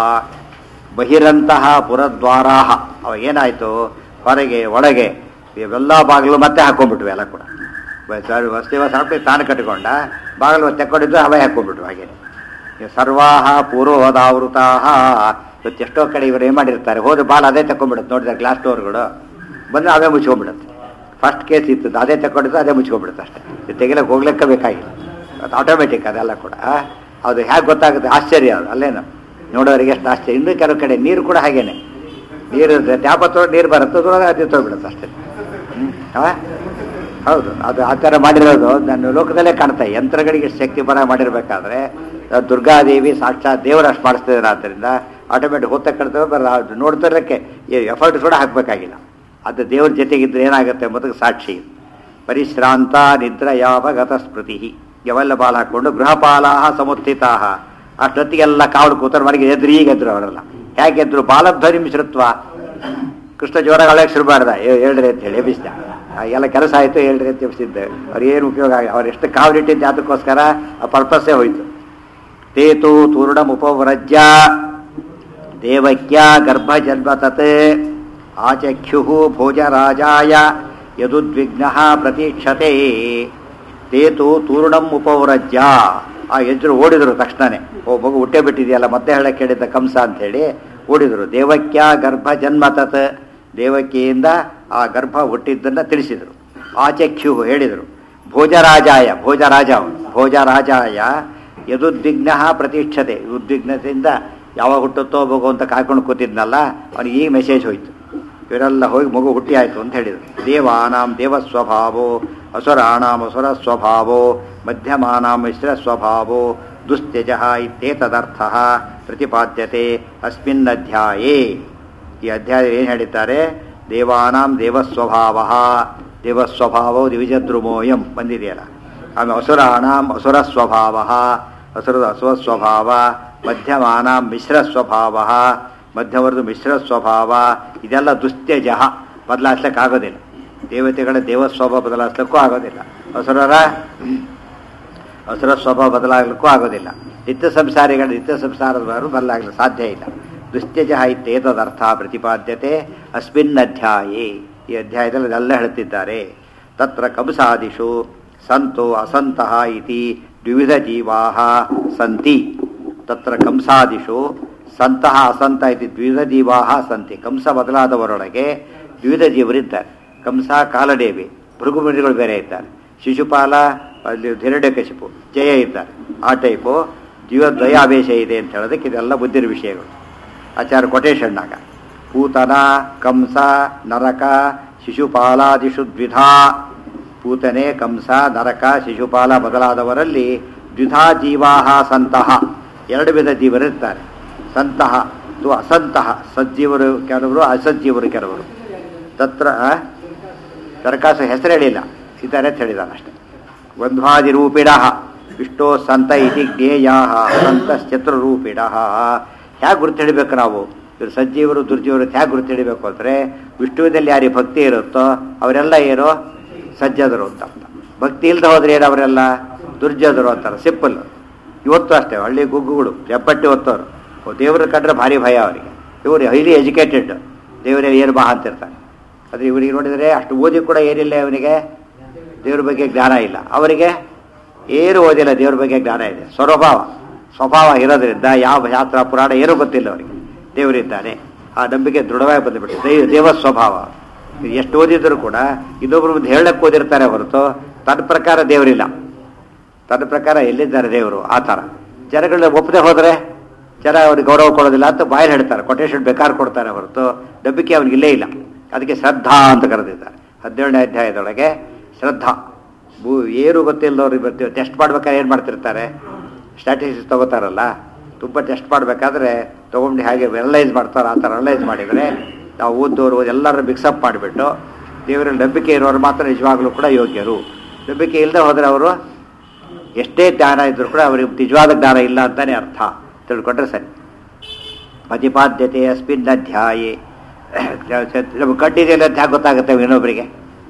Speaker 1: ಬಹಿರಂತಹ ಪುರದ್ವಾರಾ ಅವ ಏನಾಯಿತು ಹೊರಗೆ ಒಳಗೆ ಇವೆಲ್ಲ ಬಾಗಿಲು ಮತ್ತೆ ಹಾಕೊಂಡ್ಬಿಟ್ವಿ ಎಲ್ಲ ಕೂಡ ವಸ್ತುವ ಸಾಕು ತಾನು ಕಟ್ಟಿಕೊಂಡ ಬಾಗಿಲು ತೆಕ್ಕೊಂಡಿದ್ದು ಅವೇ ಹಾಕೊಂಡ್ಬಿಟ್ವು ಹಾಗೆ ಸರ್ವಾಹ ಪೂರ್ವದಾವೃತಾ ಇವತ್ತು ಎಷ್ಟೋ ಕಡೆ ಇವರು ಏನು ಮಾಡಿರ್ತಾರೆ ಹೋದ ಬಾಲ್ ಅದೇ ತಕೊಂಡ್ಬಿಡುತ್ತೆ ನೋಡಿದ್ರೆ ಗ್ಲಾಸ್ ಡೋರ್ಗಳು ಬಂದರೆ ಅವೇ ಮುಚ್ಕೊಂಡ್ಬಿಡುತ್ತೆ ಫಸ್ಟ್ ಕೇಸ್ ಇತ್ತು ಅದೇ ತಕೊಂಡಿದ್ದು ಅದೇ ಮುಚ್ಕೊಂಡ್ಬಿಡುತ್ತೆ ಅಷ್ಟೇ ಇದು ತೆಗಿಲಕ್ಕೆ ಹೋಗ್ಲಿಕ್ಕೆ ಬೇಕಾಗಿಲ್ಲ ಅದು ಆಟೋಮೆಟಿಕ್ ಅದೆಲ್ಲ ಕೂಡ ಅದು ಹೇಗೆ ಗೊತ್ತಾಗುತ್ತೆ ಆಶ್ಚರ್ಯ ಅದು ಅಲ್ಲೇನು ನೋಡೋರಿಗೆ ಎಷ್ಟು ಆಶ್ಚರ್ಯ ಇನ್ನೂ ಕೆಲವು ಕಡೆ ನೀರು ಕೂಡ ಹಾಗೇನೆ ನೀರು ಟ್ಯಾಪ್ ಹತ್ತೋ ನೀರು ಬರುತ್ತೆ ದೂರ ಅದು ತೊಗೊಬಿಡುತ್ತೆ ಅಷ್ಟೇ ಹ್ಮ್. ಆ? ಹೌದು ಅದು ಆ ಥರ ಮಾಡಿರೋದು ನನ್ನ ಲೋಕದಲ್ಲೇ ಕಾಣ್ತಾ ಇದೆ. ಯಂತ್ರಗಳಿಗೆ ಇಷ್ಟು ಶಕ್ತಿ ಬರ ಮಾಡಿರ್ಬೇಕಾದ್ರೆ ಆ ದುರ್ಗಾದೇವಿ ಸಾಕ್ಷಾತ್ ದೇವರು ಅಷ್ಟು ಮಾಡಿಸ್ತಿದ್ದಾರೆ ಆದ್ದರಿಂದ ಆಟೋಮೆಟಿಕ್ ಹೊತ್ತ ಕಡ್ತವೆ ಬರ ನೋಡ್ತಿರಕ್ಕೆ ಎಫರ್ಟ್ ಕೂಡ ಹಾಕಬೇಕಾಗಿಲ್ಲ ಅದು ದೇವ್ರ ಜೊತೆಗಿದ್ರೆ ಏನಾಗುತ್ತೆ ಎಂಬುದಕ್ಕೆ ಸಾಕ್ಷಿ ಇದು. ಪರಿಶ್ರಾಂತ ನಿದ್ರ ಯಾವಗತ ಸ್ಮೃತಿ ಇವೆಲ್ಲ ಬಾಲ್ ಹಾಕೊಂಡು ಗೃಹಪಾಲಾಹ ಸಮುತ್ಥಿತಾ ಅಷ್ಟೊತ್ತಿಗೆಲ್ಲ ಕಾವಲು ಕೂತರು ಮನೆಗೆ ಎದ್ರು ಈಗ ಎದ್ರು ಅವರೆಲ್ಲ ಹೇಗೆ ಎದ್ರು ಬಾಲಧ್ವನಿ ಮಿಶ್ರತ್ವ ಕೃಷ್ಣ ಜೋರಾಗಿ ಅಳಕ್ಕೆ ಶುರು ಮಾಡ್ದ ಏ- ಹೇಳ್ರಿ ಅಂತ ಹೇಳಿ ಎಬ್ಬಿಸಿದ ಆ, ಎಲ್ಲ ಕೆಲಸ ಆಯಿತು ಹೇಳ್ರಿ ಅಂತ ಎಬ್ಬಿಸಿದ್ದೆ ಅವ್ರು ಏನು ಉಪಯೋಗ ಆಗಿ ಅವ್ರು ಎಷ್ಟು ಕಾವಲಿಟ್ಟಿದ್ದ ಅದಕ್ಕೋಸ್ಕರ ಆ ಪರ್ಪಸ್ಸೇ ಹೋಯ್ತು ತೇತು ತೂರ್ಣಮುಪವ್ರಜ್ಯ ದೇವಕ್ಯ ಗರ್ಭಜನ್ಮತತ್ ಆಚಖ್ಯು ಭೋಜರಾಜಾಯ ಯದುದ್ವಿಗ್ನ ಪ್ರತೀಕ್ಷತೆ ತೇತು ತೂರ್ಣಂ ಉಪವ್ರಜ್ಯ ಆ ಎಜ್ರು ಓಡಿದ್ರು ತಕ್ಷಣನೇ ಓ ಮಗು ಹುಟ್ಟೆ ಬಿಟ್ಟಿದೆಯಲ್ಲ ಮತ್ತೆ ಹೇಳಕ್ಕೆ ಹೇಳಿದ್ದ ಕಂಸ ಅಂತೇಳಿ ಓಡಿದ್ರು ದೇವಕ್ಯ ಗರ್ಭ ಜನ್ಮತತ್ ದೇವಕಿಯಿಂದ ಆ ಗರ್ಭ ಹುಟ್ಟಿದ್ದನ್ನ ತಿಳಿಸಿದರು ಆಚಖ್ಯು ಹೇಳಿದರು ಭೋಜರಾಜಾಯ ಭೋಜರಾಜ ಅವನು ಭೋಜರಾಜಾಯ ಯದುದ್ವಿಗ್ನ ಪ್ರತೀಕ್ಷತೆ ಉದ್ವಿಗ್ನತೆಯಿಂದ ಯಾವಾಗ ಹುಟ್ಟುತ್ತೋ ಮಗು ಅಂತ ಕಾಯ್ಕೊಂಡು ಕೂತಿದ್ನಲ್ಲ ಅವನಿಗೆ ಈ ಮೆಸೇಜ್ ಹೋಯ್ತು ಇವರೆಲ್ಲ ಹೋಗಿ ಮಗು ಹುಟ್ಟಿ ಆಯಿತು ಅಂತ ಹೇಳಿದರು ದೇವಾನಾಂ ದೇವಸ್ವಭಾವೋ ಅಸುರಾಣಾಂ ಅಸುರ ಸ್ವಭಾವೋ ಮಧ್ಯಮಾನಾಂ ಮಿಶ್ರ ಸ್ವಭಾವೋ ದುಸ್ತ್ಯಜ ಇತ್ಯೇತದರ್ಥ ಪ್ರತಿಪಾದ್ಯತೆ ಅಸ್ಮಿನ್ ಅಧ್ಯಾಯೇ ಈ ಅಧ್ಯಾಯ ಏನು ಹೇಳಿದ್ದಾರೆ ದೇವಾನಾಂ ದೇವಸ್ವಭಾವ ದೇವಸ್ವಭಾವೋ ದಿವಿಜದ್ರುಮೋಯಂ ಬಂದಿದೆಯಲ್ಲ ಆಮೇಲೆ ಅಸುರಾಣಾಂ ಅಸುರ ಸ್ವಭಾವ ಅಸುರದ ಅಸುರ ಸ್ವಭಾವ ಮಧ್ಯಮಾನಾಂ ಮಿಶ್ರ ಸ್ವಭಾವ ಮಧ್ಯವರ್ದು ಮಿಶ್ರ ಸ್ವಭಾವ ಇದೆಲ್ಲ ದುಸ್ತ್ಯಜ ಬದಲಾಯಿಸ್ಲಿಕ್ಕಾಗೋದಿಲ್ಲ ದೇವತೆಗಳ ದೇವ ಸ್ವಭಾವ ಬದಲಾಯಿಸ್ಲಿಕ್ಕೂ ಆಗೋದಿಲ್ಲ ಅಸುರರ ಅಸುರ ಸ್ವಭಾವ ಬದಲಾಗಲಿಕ್ಕೂ ಆಗೋದಿಲ್ಲ ನಿತ್ಯ ಸಂಸಾರಿಗಳ ನಿತ್ಯ ಸಂಸಾರದ ಬದಲಾಗಲು ಸಾಧ್ಯ ಇಲ್ಲ ದುಸ್ತ್ಯಜ ಇತ್ಯೇತದರ್ಥ ಪ್ರತಿಪಾದ್ಯತೆ ಅಸ್ಮಿನ್ ಅಧ್ಯಾಯೇ ಈ ಅಧ್ಯಾಯದಲ್ಲಿ ಅದೆಲ್ಲ ಹೇಳ್ತಿದ್ದಾರೆ ತತ್ರ ಕಂಸಾದಿಷು ಸಂತೋ ಅಸಂತಹ ಇತಿ ದ್ವಿವಿಧ ಜೀವಾ ಸಂತಿ ತತ್ರ ಕಂಸಾದಿಷು ಸಂತಹ ಅಸಂತ ಇತಿ ದ್ವಿವಿಧ ಜೀವಾ ಸಂತಿ ಕಂಸ ಬದಲಾದವರೊಳಗೆ ದ್ವಿವಿಧ ಜೀವರಿದ್ದಾರೆ ಕಂಸ ಕಾಲಡೇವಿ ಭೃಗುಮುನಿಗಳು ಬೇರೆ ಇದ್ದಾರೆ ಶಿಶುಪಾಲ ಅಲ್ಲಿ ಹಿರಣ್ಯಕಶಿಪು ಜಯ ಇದ್ದಾರೆ ಆ ಟೈಪು ಜೀವದ್ವಯಾವೇಶ ಇದೆ ಅಂತ ಹೇಳೋದಕ್ಕೆ ಇದೆಲ್ಲ ಬುದ್ಧಿರ ವಿಷಯಗಳು ಆಚಾರ ಕೊಟೇಶಣ್ಣಾಗ ಪೂತನ ಕಂಸ ನರಕ ಶಿಶುಪಾಲಾದಿಷು ದ್ವಿಧಾ ಪೂತನೆ ಕಂಸ ನರಕ ಶಿಶುಪಾಲ ಮೊದಲಾದವರಲ್ಲಿ ದ್ವಿಧಾ ಜೀವಾಹ ಸಂತಹ ಎರಡು ವಿಧ ಜೀವರಿರ್ತಾರೆ ಸಂತಹ ತು ಅಸಂತಹ ಸಜ್ಜೀವರು ಕೆಲವರು ಅಸಜ್ಜೀವರು ಕೆಲವರು ತತ್ರ ತರಕಾಸ ಹೆಸರು ಹೇಳಿಲ್ಲ ಇದ್ದಾರೆ ಅಂತ ಹೇಳಿದಾನೆ ಅಷ್ಟೆ ದ್ವಂದ್ವಾದಿರೂಪಿಣ ಇಷ್ಟೋ ಸಂತ ಇತಿ ಜ್ಞೇಯ ಸಂತ ಶತ್ರುರೂಪಿಣ ಹೇಗೆ ಗುರುತು ಹಿಡಿಬೇಕು ನಾವು ಇವರು ಸಜ್ಜೀವರು ದುರ್ಜೀವರು ಹೇಗೆ ಗುರುತು ಹಿಡಿಬೇಕು ಅಂದರೆ ವಿಷ್ಣುವಿನಲ್ಲಿ ಯಾರಿಗೆ ಭಕ್ತಿ ಇರುತ್ತೋ ಅವರೆಲ್ಲ ಏನು ಸಜ್ಜದರು ಅಂತ ಅರ್ಥ ಭಕ್ತಿ ಇಲ್ಲದೆ ಹೋದ್ರೆ ಏನು ಅವರೆಲ್ಲ ದುರ್ಜದರು ಅಂತಾರೆ ಸಿಂಪಲ್ ಇವತ್ತು ಅಷ್ಟೇ ಹಳ್ಳಿ ಗುಗ್ಗುಗಳು ಹೆಬ್ಬಟ್ಟಿ ಹೊತ್ತವರು ದೇವ್ರ ಕಂಡ್ರೆ ಭಾರಿ ಭಯ ಅವರಿಗೆ ಇವರು ಹೈಲಿ ಎಜುಕೇಟೆಡ್ ದೇವರೇ ಏನು ಮಹಾ ಅಂತಿರ್ತಾರೆ ಆದರೆ ಇವರಿಗೆ ನೋಡಿದರೆ ಅಷ್ಟು ಓದಿ ಕೂಡ ಏನಿಲ್ಲ ಇವನಿಗೆ ದೇವ್ರ ಬಗ್ಗೆ ಜ್ಞಾನ ಇಲ್ಲ ಅವರಿಗೆ ಏನು ಓದಿಲ್ಲ ದೇವ್ರ ಬಗ್ಗೆ ಜ್ಞಾನ ಇದೆ ಸ್ವರಭಾವ ಸ್ವಭಾವ ಇರೋದ್ರಿಂದ ಯಾವ ಶಾಸ್ತ್ರ ಪುರಾಣ ಏನೂ ಗೊತ್ತಿಲ್ಲ ಅವರಿಗೆ ದೇವರಿದ್ದಾನೆ ಆ ನಂಬಿಕೆ ದೃಢವಾಗಿ ಬಂದುಬಿಟ್ಟು ದೈವ ದೇವ ಸ್ವಭಾವ ಎಷ್ಟು ಓದಿದ್ರು ಕೂಡ ಇನ್ನೊಬ್ರು ಮುಂದೆ ಹೇಳಕ್ಕೆ ಓದಿರ್ತಾರೆ ಹೊರತು ತನ್ನ ಪ್ರಕಾರ ದೇವರಿಲ್ಲ ತನ್ನ ಪ್ರಕಾರ ಎಲ್ಲಿದ್ದಾರೆ ದೇವರು ಆ ಥರ ಜನಗಳನ್ನ ಒಪ್ಪದೆ ಹೋದರೆ ಜನ ಅವ್ರಿಗೆ ಗೌರವ ಕೊಡೋದಿಲ್ಲ ಅಂತ ಬಾಯಲ್ಲಿ ಹೇಳ್ತಾರೆ ಕೊಟೇಶನ್ ಬೇಕಾದ್ರೆ ಕೊಡ್ತಾರೆ ಹೊರತು ನಂಬಿಕೆ ಅವ್ನಿಗೆ ಇಲ್ಲೇ ಇಲ್ಲ ಅದಕ್ಕೆ ಶ್ರದ್ಧಾ ಅಂತ ಕರೆದಿದ್ದಾರೆ ಹದಿನೇಳನೇ ಅಧ್ಯಾಯದೊಳಗೆ ಶ್ರದ್ಧಾ ಭೂ ಏನು ಗೊತ್ತಿಲ್ಲದವ್ರಿಗೆ ಬರ್ತೀವಿ ಟೆಸ್ಟ್ ಮಾಡ್ಬೇಕಾದ್ರೆ ಏನು ಮಾಡ್ತಿರ್ತಾರೆ ಸ್ಟ್ಯಾಟಿಸ್ಟಿಕ್ಸ್ ತಗೋತಾರಲ್ಲ ತುಂಬ ಟೆಸ್ಟ್ ಮಾಡಬೇಕಾದ್ರೆ ತೊಗೊಂಡು ಹೇಗೆ ಅನಲೈಸ್ ಮಾಡ್ತಾರೆ ಆ ಥರ ಅನಲೈಸ್ ಮಾಡಿದರೆ ನಾವು ಓದೋರು ಎಲ್ಲರೂ ಮಿಕ್ಸಪ್ ಮಾಡಿಬಿಟ್ಟು ದೇವರಲ್ಲಿ ನಂಬಿಕೆ ಇರೋರು ಮಾತ್ರ ನಿಜವಾಗ್ಲೂ ಕೂಡ ಯೋಗ್ಯರು ನಂಬಿಕೆ ಇಲ್ಲದೆ ಹೋದರೆ ಅವರು ಎಷ್ಟೇ ಜ್ಞಾನ ಇದ್ರೂ ಕೂಡ ಅವರಿಗೆ ನಿಜವಾದ ಜ್ಞಾನ ಇಲ್ಲ ಅಂತಾನೆ ಅರ್ಥ ತಿಳ್ಕೊಂಡ್ರೆ ಸರಿ ಪ್ರತಿಪಾದ್ಯತೆ ಅಸ್ಮಿನ್ ಅಧ್ಯಾಯೇ ನಮ್ಗೆ ಕಡ್ಡಿದೆಯಲ್ಲ ಅಂತ ಹೇಗೆ ಗೊತ್ತಾಗುತ್ತೆ ಇನ್ನೊಬ್ಬರಿಗೆ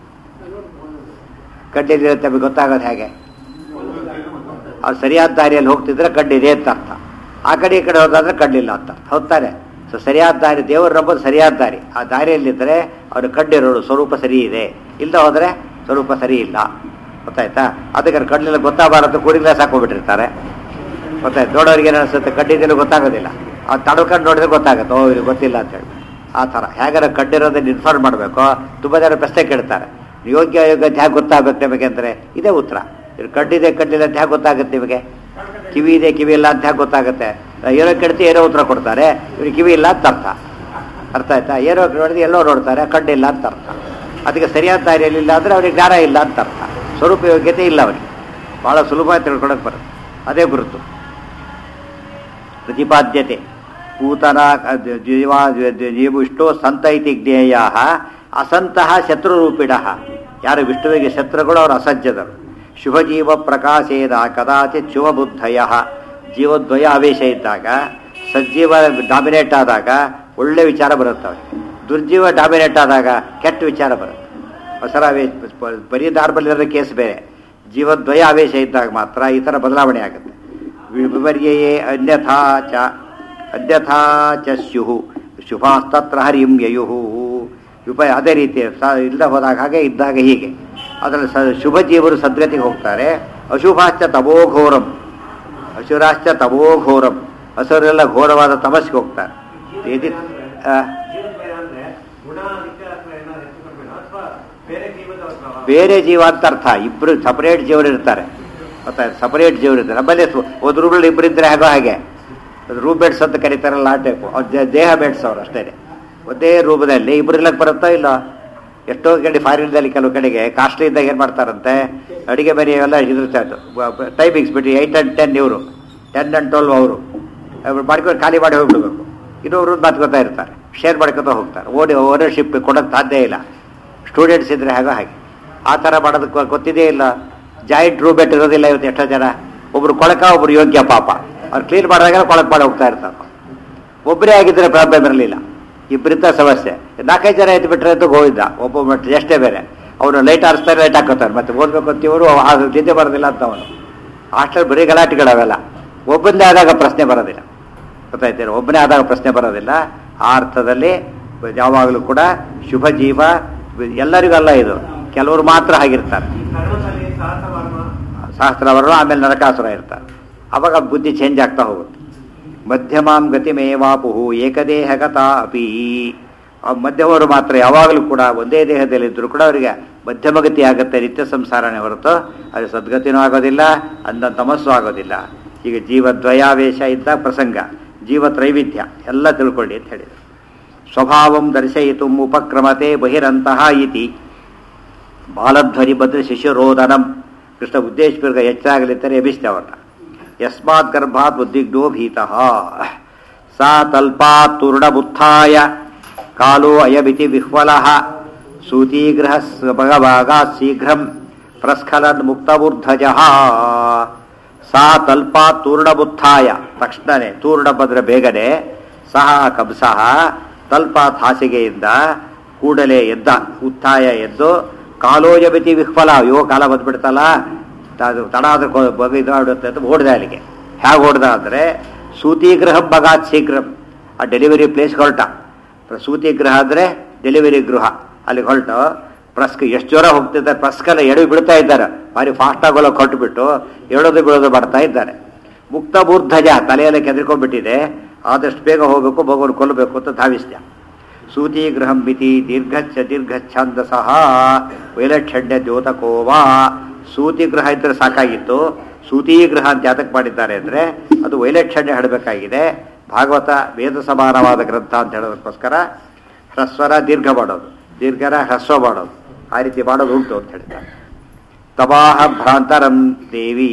Speaker 1: ಕಡ್ಡಿದೆ ಅಂತ ನಮಗೆ ಗೊತ್ತಾಗೋದು ಹೇಗೆ ಅವ್ರು ಸರಿಯಾದ ದಾರಿಯಲ್ಲಿ ಹೋಗ್ತಿದ್ರೆ ಕಡ್ಡಿದೆ ಅಂತ ಅರ್ಥ ಆ ಕಡೆ ಈ ಕಡೆ ಹೋದಾದ್ರೆ ಕಡ್ಲಿಲ್ಲ ಅಂತ ಅರ್ಥ ಹೋಗ್ತಾರೆ ಸೊ ಸರಿಯಾದ ದಾರಿ ದೇವರು ನಂಬೋದು ಸರಿಯಾದ ದಾರಿ ಆ ದಾರಿಯಲ್ಲಿದ್ದರೆ ಅವ್ರು ಕಡ್ಡಿರೋಳು ಸ್ವರೂಪ ಸರಿ ಇದೆ ಇಲ್ಲದೆ ಹೋದರೆ ಸ್ವರೂಪ ಸರಿ ಇಲ್ಲ ಗೊತ್ತಾಯ್ತಾ ಅದಕ್ಕೆ ಕಡ್ಲಿಲ್ಲ ಗೊತ್ತಾಗಬಾರದು ಕೂಡಿಲ್ಲ ಸಾಕೋಬಿಟ್ಟಿರ್ತಾರೆ ಗೊತ್ತಾಯ್ತು ನೋಡೋರಿಗೆ ಏನು ಅನಿಸುತ್ತೆ ಕಡ್ಡಿದ್ದೆಲ್ಲ ಗೊತ್ತಾಗೋದಿಲ್ಲ ಆ ತಡ್ಕೊಂಡು ನೋಡಿದ್ರೆ ಗೊತ್ತಾಗುತ್ತೆ ಓ ಇವ್ರಿಗೆ ಗೊತ್ತಿಲ್ಲ ಅಂತೇಳಿ ಆ ಥರ ಹೇಗಾರ ಕಡ್ಡಿರೋದನ್ನ ಇನ್ಫಾರ್ಮ್ ಮಾಡಬೇಕು ತುಂಬ ಜನ ಪ್ರಶ್ನೆ ಕೇಳ್ತಾರೆ ಯೋಗ್ಯ ಯೋಗ್ಯ ಅಂತ ಹೇಗೆ ಗೊತ್ತಾಗುತ್ತೆ ನಿಮಗೆ ಅಂದರೆ ಇದೇ ಉತ್ತರ ಇವ್ರು ಕಡ್ಡಿದೆ ಕಡ್ಡಿಲ್ಲ ಅಂತ ಹೇಗೆ ಗೊತ್ತಾಗುತ್ತೆ ನಿಮಗೆ ಕಿವಿ ಇದೆ ಕಿವಿ ಇಲ್ಲ ಅಂತ ಹೇಗೆ ಗೊತ್ತಾಗುತ್ತೆ ಏನೋ ಕೆಡ್ತಿ ಏನೋ ಉತ್ತರ ಕೊಡ್ತಾರೆ ಇವ್ರಿಗೆ ಕಿವಿ ಇಲ್ಲ ಅಂತ ಅರ್ಥ ಅರ್ಥ ಆಯ್ತಾ ಏನೋ ನೋಡಿದ್ರೆ ಎಲ್ಲೋ ನೋಡ್ತಾರೆ ಕಡ್ಡಿಲ್ಲ ಅಂತ ಅರ್ಥ ಅದಕ್ಕೆ ಸರಿಯಾದ ದಾರಿಯಲ್ಲಿ ಇಲ್ಲ ಅಂದರೆ ಅವ್ರಿಗೆ ಜ್ಞಾನ ಇಲ್ಲ ಅಂತ ಅರ್ಥ ಸ್ವರೂಪ ಯೋಗ್ಯತೆ ಇಲ್ಲ ಅವರಿಗೆ ಭಾಳ ಸುಲಭವಾಗಿ ತಿಳ್ಕೊಳಕ್ಕೆ ಬರುತ್ತೆ ಅದೇ ಗುರುತು ಪ್ರತಿಪಾದ್ಯತೆ ಪೂತನ ಜೀವ ವಿಷ್ಣು ಸಂತ ಇತಿ ಜ್ಞೇಯ ಅಸಂತಹ ಶತ್ರುರೂಪಿಣ ಯಾರು ವಿಷ್ಣುವಿಗೆ ಶತ್ರುಗಳು ಅವರು ಅಸಜ್ಜದರು ಶುಭಜೀವ ಪ್ರಕಾಶೇನ ಕದಾಚಿತ್ ಶುಭಬುದ್ಧಯ ಜೀವದ್ವಯ ಆವೇಶ ಇದ್ದಾಗ ಸಜ್ಜೀವ ಡಾಮಿನೇಟ್ ಆದಾಗ ಒಳ್ಳೆ ವಿಚಾರ ಬರುತ್ತವೆ ದುರ್ಜೀವ ಡಾಮಿನೇಟ್ ಆದಾಗ ಕೆಟ್ಟ ವಿಚಾರ ಬರುತ್ತೆ ಹೊಸರಾವೇಶ ಬರೀ ನಾರ್ಮಲ್ ಕೇಸ್ ಬೇರೆ ಜೀವದ್ವಯ ಆವೇಶ ಇದ್ದಾಗ ಮಾತ್ರ ಈ ಥರ ಬದಲಾವಣೆ ಆಗುತ್ತೆ ವಿಪರ್ಯಯೇ ಅನ್ಯಥಾ ಚ ಅನ್ಯಥಾ ಚ ಸ್ಯುಹು ಶುಭಾಸ್ತತ್ರ ಹರಿಂ ಯಯುಹು ವಿಪ ಅದೇ ರೀತಿ ಸ ಇಲ್ಲದೆ ಹೋದಾಗ ಹಾಗೆ ಇದ್ದಾಗ ಹೀಗೆ ಅದರಲ್ಲಿ ಸ ಶುಭ ಜೀವರು ಸದ್ಗತಿಗೆ ಹೋಗ್ತಾರೆ ಅಶುಭಾಶ್ಚ ತಮೋಘೋರಂ ಅಶುರಾಶ್ಚ ತಮೋಘೋರಂ ಹಸುರೆಲ್ಲ ಘೋರವಾದ ತಮಸ್ಸಿಗೆ ಹೋಗ್ತಾರೆ ಇದು ಆ, ಬೇರೆ ಜೀವ ಅಂತ ಅರ್ಥ ಇಬ್ರು ಸಪರೇಟ್ ಜೀವರು ಇರ್ತಾರೆ ಗೊತ್ತಾ ಸಪರೇಟ್ ಜೀವರು ಇರ್ತಾರೆ ನಮ್ಮಲ್ಲಿ ಸು- ಒಂದು ರೂಮಲ್ಲಿ ಇಬ್ರು ಇದ್ರೆ ಹಾಗೋ ಹಾಗೆ ರೂಮ್ ಬೇಡ್ಸ್ ಅಂತ ಕರೀತಾರಲ್ಲ ಆ ಟೈಪು ಅವ್ರು ದೇ- ದೇಹ ಬೇಡ್ಸ್ ಅವ್ರು ಅಷ್ಟೇ ಒಂದೇ ರೂಮದಲ್ಲಿ ಇಬ್ರು ಇರ್ಲಕ್ಕೆ ಬರುತ್ತಾ ಇಲ್ಲ ಎಷ್ಟೋ ಕಡೆ ಫಾರಿನ್ದಲ್ಲಿ ಕೆಲವು ಕಡೆಗೆ ಕಾಸ್ಟ್ಲಿ ಇದ್ದಾಗ ಏನು ಮಾಡ್ತಾರಂತೆ ಅಡಿಗೆ ಮನೆ ಎಲ್ಲ ಇದಿರ್ತಾ ಇತ್ತು ಟೈಮಿಂಗ್ಸ್ ಬಿಟ್ಟು ಏಯ್ಟ್ ಆ್ಯಂಡ್ ಟೆನ್ ಇವರು ಟೆನ್ ಆ್ಯಂಡ್ ಟ್ವೆಲ್ವ್ ಅವರು ಅವ್ರು ಮಾಡ್ಕೊಂಡು ಖಾಲಿ ಮಾಡಿ ಹೋಗ್ಬಿಡ್ಬೇಕು ಇನ್ನೊಬ್ರು ಮಾತ್ಕೋತಾ ಇರ್ತಾರೆ ಶೇರ್ ಮಾಡ್ಕೊತಾ ಹೋಗ್ತಾರೆ ಓಡಿ ಓನರ್ಶಿಪ್ ಕೊಡೋಕ್ಕೆ ಸಾಧ್ಯ ಇಲ್ಲ ಸ್ಟೂಡೆಂಟ್ಸ್ ಇದ್ರೆ ಹಾಗೋ ಹಾಗೆ ಆ ಥರ ಮಾಡೋದಕ್ಕೆ ಗೊತ್ತಿದೇ ಇಲ್ಲ ಜಾಯಿಂಟ್ ರೂಬೇಟ್ ಇರೋದಿಲ್ಲ ಇವತ್ತು ಎಷ್ಟೋ ಜನ ಒಬ್ರು ಕೊಳಕ ಒಬ್ರು ಯೋಗ್ಯ ಪಾಪ ಅವ್ರು ಕ್ಲೀನ್ ಮಾಡಿದಾಗ ಕೊಳಕ್ ಮಾಡಿ ಹೋಗ್ತಾ ಇರ್ತಾರೆ ಒಬ್ಬರೇ ಆಗಿದ್ರೆ ಪ್ರಾಬ್ಲಮ್ ಇರಲಿಲ್ಲ ಇಬ್ಬರಿಂದ ಸಮಸ್ಯೆ ನಾಲ್ಕೈದು ಜನ ಎದ್ದು ಬಿಟ್ರೆ ಅಂತ ಗೋವಿಂದ ಒಬ್ಬ ಮಟ್ಟ ಎಷ್ಟೇ ಬೇರೆ ಅವನು ಲೈಟ್ ಆರಿಸ್ತಾರೆ ಲೈಟ್ ಹಾಕೋತಾರೆ ಮತ್ತೆ ಓದ್ಬೇಕು ಅಂತಿವರು ಆ ನಿದ್ದೆ ಬರೋದಿಲ್ಲ ಅಂತ ಅವನು ಹಾಸ್ಟೆಲ್ ಬರೀ ಗಲಾಟೆಗಳವೆಲ್ಲ ಒಬ್ಬಂದೇ ಆದಾಗ ಪ್ರಶ್ನೆ ಬರೋದಿಲ್ಲ ಗೊತ್ತಾಯ್ತೇನೆ ಒಬ್ಬನೇ ಆದಾಗ ಪ್ರಶ್ನೆ ಬರೋದಿಲ್ಲ ಆ ಅರ್ಥದಲ್ಲಿ ಯಾವಾಗಲೂ ಕೂಡ ಶುಭ ಜೀವ ಎಲ್ಲರಿಗಲ್ಲ ಇದು ಕೆಲವರು ಮಾತ್ರ ಆಗಿರ್ತಾರೆ
Speaker 2: ಕರ್ಮದಲ್ಲಿ ಸಹಸ್ರವರ್ಣ
Speaker 1: ಸಹಸ್ರವರ್ಣ ಆಮೇಲೆ ನರಕಾಸುರ ಇರ್ತಾರೆ ಅವಾಗ ಬುದ್ಧಿ ಚೇಂಜ್ ಆಗ್ತಾ ಹೋಗುತ್ತೆ ಮಧ್ಯಮಾಂ ಗತಿಮೇವಾಪುಹು ಏಕದೇಹಗತ ಅಪಿ ಆ ಮಧ್ಯಮವರು ಮಾತ್ರ ಯಾವಾಗಲೂ ಕೂಡ ಒಂದೇ ದೇಹದಲ್ಲಿದ್ದರೂ ಕೂಡ ಅವರಿಗೆ ಮಧ್ಯಮಗತಿ ಆಗುತ್ತೆ ನಿತ್ಯ ಸಂಸಾರನೇ ಹೊರತು ಅದು ಸದ್ಗತಿನೂ ಆಗೋದಿಲ್ಲ ಅಂದ ತಮಸ್ಸು ಆಗೋದಿಲ್ಲ ಈಗ ಜೀವದ್ವಯಾವೇಶ ಇದ್ದ ಪ್ರಸಂಗ ಜೀವ ತ್ರೈವಿಧ್ಯ ಎಲ್ಲ ತಿಳ್ಕೊಳ್ಳಿ ಅಂತ ಹೇಳಿದರು ಸ್ವಭಾವಂ ದರ್ಶಯಿತು ಉಪಕ್ರಮತೆ ಬಹಿರಂತಹ ಇತಿ ಬಾಲಧ್ವನಿ ಬದ್ರ ಶಿಶುರೋದನಂ ಕೃಷ್ಣ ಉದ್ದೇಶಪೂರ್ವಕ ಹೆಚ್ಚಾಗಲಿದ್ದರೆ ಎಬಿಸ್ತವನ್ನ ಯಸ್ಮಾತ್ ಗರ್ಭಾತ್ ಉದ್ವಿಗ್ನೋ ಭೀತಃ ಸಾ ತಲ್ಪಾತ್ ತೂರ್ಣಬುತ್ಥಾಯ ಕಾಲೋ ಅಯಮಿತಿ ವಿಹ್ವಲಃ ಸೂತೀಗ್ರಹ ಭಗಭಾಗಾತ್ ಶೀಘ್ರಂ ಪ್ರಸ್ಖಲನ್ ಮುಕ್ತಬೂರ್ಧಜಃ ಸಾ ತಲ್ಪಾತ್ ತೂರ್ಣಬುತ್ಥಾಯ ತಕ್ಷಣನೇ ತೂರ್ಣ ಬಂದ್ರೆ ಬೇಗನೆ ಸಹ ಕಂಸಃ ತಲ್ಪಾತ್ ಹಾಸಿಗೆಯಿಂದ ಕೂಡಲೇ ಎದ್ದ ಉತ್ಥಾಯ ಎದ್ದು ಕಾಲೋಜಮಿತಿ ವಿಹ್ವಲ ಅಯ್ಯೋ ಕಾಲ ಬಂದ್ಬಿಡ್ತಲ್ಲ ಅದು ತಡ ಆದ್ರೆ ಕೊ- ಬಗೆ ಇದು ಆಡುತ್ತೆ ಅಂತ ಓಡ್ದ ಅಲ್ಲಿಗೆ ಹೇಗೆ ಓಡ್ದ ಅಂದರೆ ಸೂತಿಗ್ರಹ ಬಗಾತ್ ಶೀಘ್ರಂ ಆ ಡೆಲಿವರಿ ಪ್ಲೇಸ್ ಹೊರಟ ಸೂತಿಗ್ರಹ ಅಂದರೆ ಡೆಲಿವರಿ ಗೃಹ ಅಲ್ಲಿಗೆ ಹೊರಟು ಪ್ರಸ್ಕ್ ಎಷ್ಟು ಜ್ವರ ಹೋಗ್ತಿದ್ದಾರೆ ಪ್ರಸ್ಕಲ್ಲ ಎಡವಿ ಬಿಡ್ತಾ ಇದ್ದಾರೆ ಭಾರಿ ಫಾಸ್ಟಾಗಿ ಹೊಲಕ್ಕೆ ಹೊರಟುಬಿಟ್ಟು ಎಳೋದು ಬೀಳೋದು ಬರ್ತಾ ಇದ್ದಾರೆ ಮುಕ್ತ ಬೂರ್ಧಜ ತಲೆಯೆಲ್ಲ ಕೆದರ್ಕೊಂಡ್ಬಿಟ್ಟಿದೆ ಆದಷ್ಟು ಬೇಗ ಹೋಗಬೇಕು ಭಗವನ್ ಕೊಲ್ಲಬೇಕು ಅಂತ ಧಾವಿಸ್ಯ ಸೂತಿಗೃಹಂ ಮಿತಿ ದೀರ್ಘಚ್ಛ ದೀರ್ಘಚ್ಛಂದ ಸಹ ವೈಲಕ್ಷಣ್ಯ ದ್ಯೋತಕೋವಾ ಸೂತಿಗೃಹ ಇದ್ರೆ ಸಾಕಾಗಿತ್ತು ಸೂತಿಗೃಹ ಅಂತ ಯಾತಕ್ಕೆ ಮಾಡಿದ್ದಾರೆ ಅಂದರೆ ಅದು ವೈಲಕ್ಷಣ್ಯ ಹೇಳಬೇಕಾಗಿದೆ ಭಾಗವತ ವೇದ ಸಮಾನವಾದ ಗ್ರಂಥ ಅಂತ ಹೇಳೋದಕ್ಕೋಸ್ಕರ ಹ್ರಸ್ವರ ದೀರ್ಘ ಮಾಡೋದು ದೀರ್ಘರ ಹ್ರಸ್ವ ಮಾಡೋದು ಆ ರೀತಿ ಮಾಡೋದು ಉಂಟು ಅಂತ ಹೇಳ್ತಾರೆ ತವಾಹ ಭ್ರಾಂತರಂ ದೇವಿ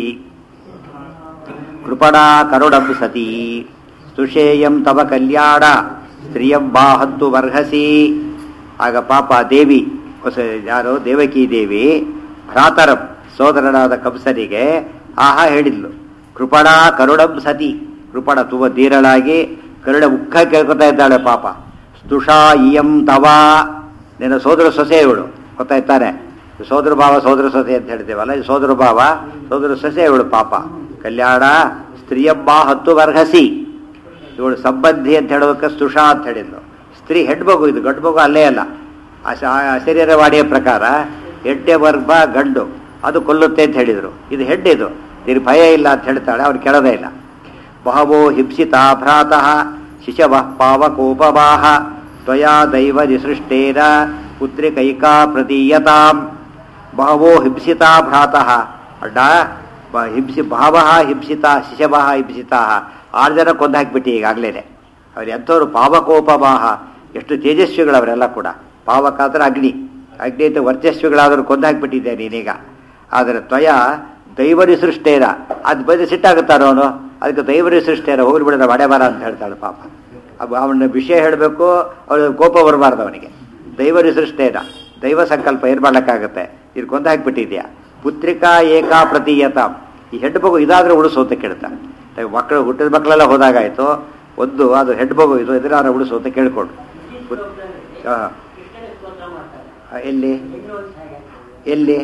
Speaker 1: ಕೃಪಣಾ ಕರುಣಂ ಸತಿ ಸ್ತುಷೇಯಂ ತವ ಕಲ್ಯಾಣ ಸ್ತ್ರೀಯಂ ಬಾಹತ್ತು ವರ್ಹಸಿ ಆಗ ಪಾಪ ದೇವಿ ಹೊಸ ಯಾರು ದೇವಕಿ ದೇವಿ ಭ್ರಾತರಂ ಸೋದರನಾದ ಕಂಸನಿಗೆ ಆಹಾ ಹೇಳಿದ್ಲು ಕೃಪಣಾ ಕರುಣಂ ಸತಿ ಕೃಪಣ ತುಂಬ ಧೀರಳಾಗಿ ಕರುಣ ಮುಖ ಕೇಳ್ಕೊತಾ ಇದ್ದಾಳೆ ಪಾಪ ಸ್ತುಷಾ ಇಯಂ ತವ ನಿನ್ನ ಸೋದರ ಸೊಸೆ ಇವಳು ಗೊತ್ತಾಯ್ತಾನೆ ಸೋದರ ಭಾವ ಸೋದರ ಸೊಸೆ ಅಂತ ಹೇಳ್ತೇವಲ್ಲ ಈ ಸೋದರ ಭಾವ ಸೋದರ ಸೊಸೆ ಇವಳು ಪಾಪ ಕಲ್ಯಾಣ ಸ್ತ್ರೀಯಬ್ಬ ಹತ್ತು ವರ್ಹಸಿ ಇವಳು ಸಂಬಂಧಿ ಅಂತ ಹೇಳೋದಕ್ಕೆ ಸ್ತುಷಾ ಅಂತ ಹೇಳಿದ್ಲು ಸ್ತ್ರೀ ಹೆಣ್ಮಗು ಇದು ಗಂಡು ಮಗು ಅಲ್ಲೇ ಅಲ್ಲ ಆ ಶ- ಆ ಶರೀರವಾಡಿಯ ಪ್ರಕಾರ ಹೆಡ್ಡೆ ವರ್ಗ ಗಂಡು ಅದು ಕೊಲ್ಲುತ್ತೆ ಅಂತ ಹೇಳಿದರು ಇದು ಹೆಡ್ಡಿದು ಇದು ಭಯ ಇಲ್ಲ ಅಂತ ಹೇಳ್ತಾಳೆ ಅವ್ರು ಕೆಳದೇ ಇಲ್ಲ ಬಹವೋ ಹಿಂಸಿತಾ ಭ್ರಾತಃ ಶಿಶವ ಪಾವಕೋಪವಾಹ ತ್ವಯಾ ದೈವ ನಿಸೃಷ್ಟೇನ ಪುತ್ರಿಕೈಕಾ ಪ್ರದೀಯತಾಂ ಬಹವೋ ಹಿಂಸಿತಾ ಭ್ರಾತಃ ಅಡ್ಡ ಬ- ಹಿಂಸಿ ಭಾವಃ ಹಿಂಸಿತ ಶಿಶವಃ ಹಿಂಸಿತಾ ಆರು ಜನ ಕೊಂದು ಹಾಕಿಬಿಟ್ಟು ಈಗಾಗಲೇ ಅವ್ರು ಎಂಥವ್ರು ಪಾವಕೋಪವಾಹ ಎಷ್ಟು ತೇಜಸ್ವಿಗಳು ಅವರೆಲ್ಲ ಕೂಡ ಪಾವಕ ಅಂದ್ರೆ ಅಗ್ನಿ ಅಗ್ನಿ ಅಂತ ವರ್ಚಸ್ವಿಗಳಾದರೂ ಕೊಂದು ಹಾಕಿಬಿಟ್ಟಿದ್ದೆ ನೀನೀಗ ಆದರೆ ತ್ವಯ ದೈವರಿ ಸೃಷ್ಟೇರ ಅದು ಬಂದು ಸಿಟ್ಟಾಗುತ್ತಾರೋ ಅವನು ಅದಕ್ಕೆ ದೈವರಿ ಸೃಷ್ಟೇರ ಹೋಗ್ಬಿಡಿದ ಮಡೆ ಬರ ಅಂತ ಹೇಳ್ತಾಳೆ ಪಾಪ ಅಬ್ಬ ಅವನ ವಿಷಯ ಹೇಳಬೇಕು ಅವನಿಗೆ ಕೋಪ ಬರಬಾರ್ದು ಅವನಿಗೆ ದೈವರಿ ಸೃಷ್ಟೇನ ದೈವ ಸಂಕಲ್ಪ ಏನು ಮಾಡ್ಲಿಕ್ಕಾಗತ್ತೆ ಇದು ಕೊಂದು ಹಾಕಿಬಿಟ್ಟಿದ್ಯಾ ಪುತ್ರಿಕಾ ಏಕಾ ಪ್ರತೀಯತ ಈ ಹೆಣ್ಣು ಮಗು ಇದಾದ್ರೆ ಉಳಿಸು ಅಂತ ಕೇಳ್ತಾನೆ ಮಕ್ಕಳು ಹುಟ್ಟಿದ ಮಕ್ಕಳೆಲ್ಲ ಹೋದಾಗಾಯ್ತು ಒಂದು ಅದು ಹೆಣ್ಣು ಮಗು ಇದು ಎದುರಾದ್ರೆ ಉಳಿಸು ಅಂತ ಕೇಳ್ಕೊಂಡು ಪುತ್- ಆ, ಆ, ಎಲ್ಲಿ ಎಲ್ಲಿ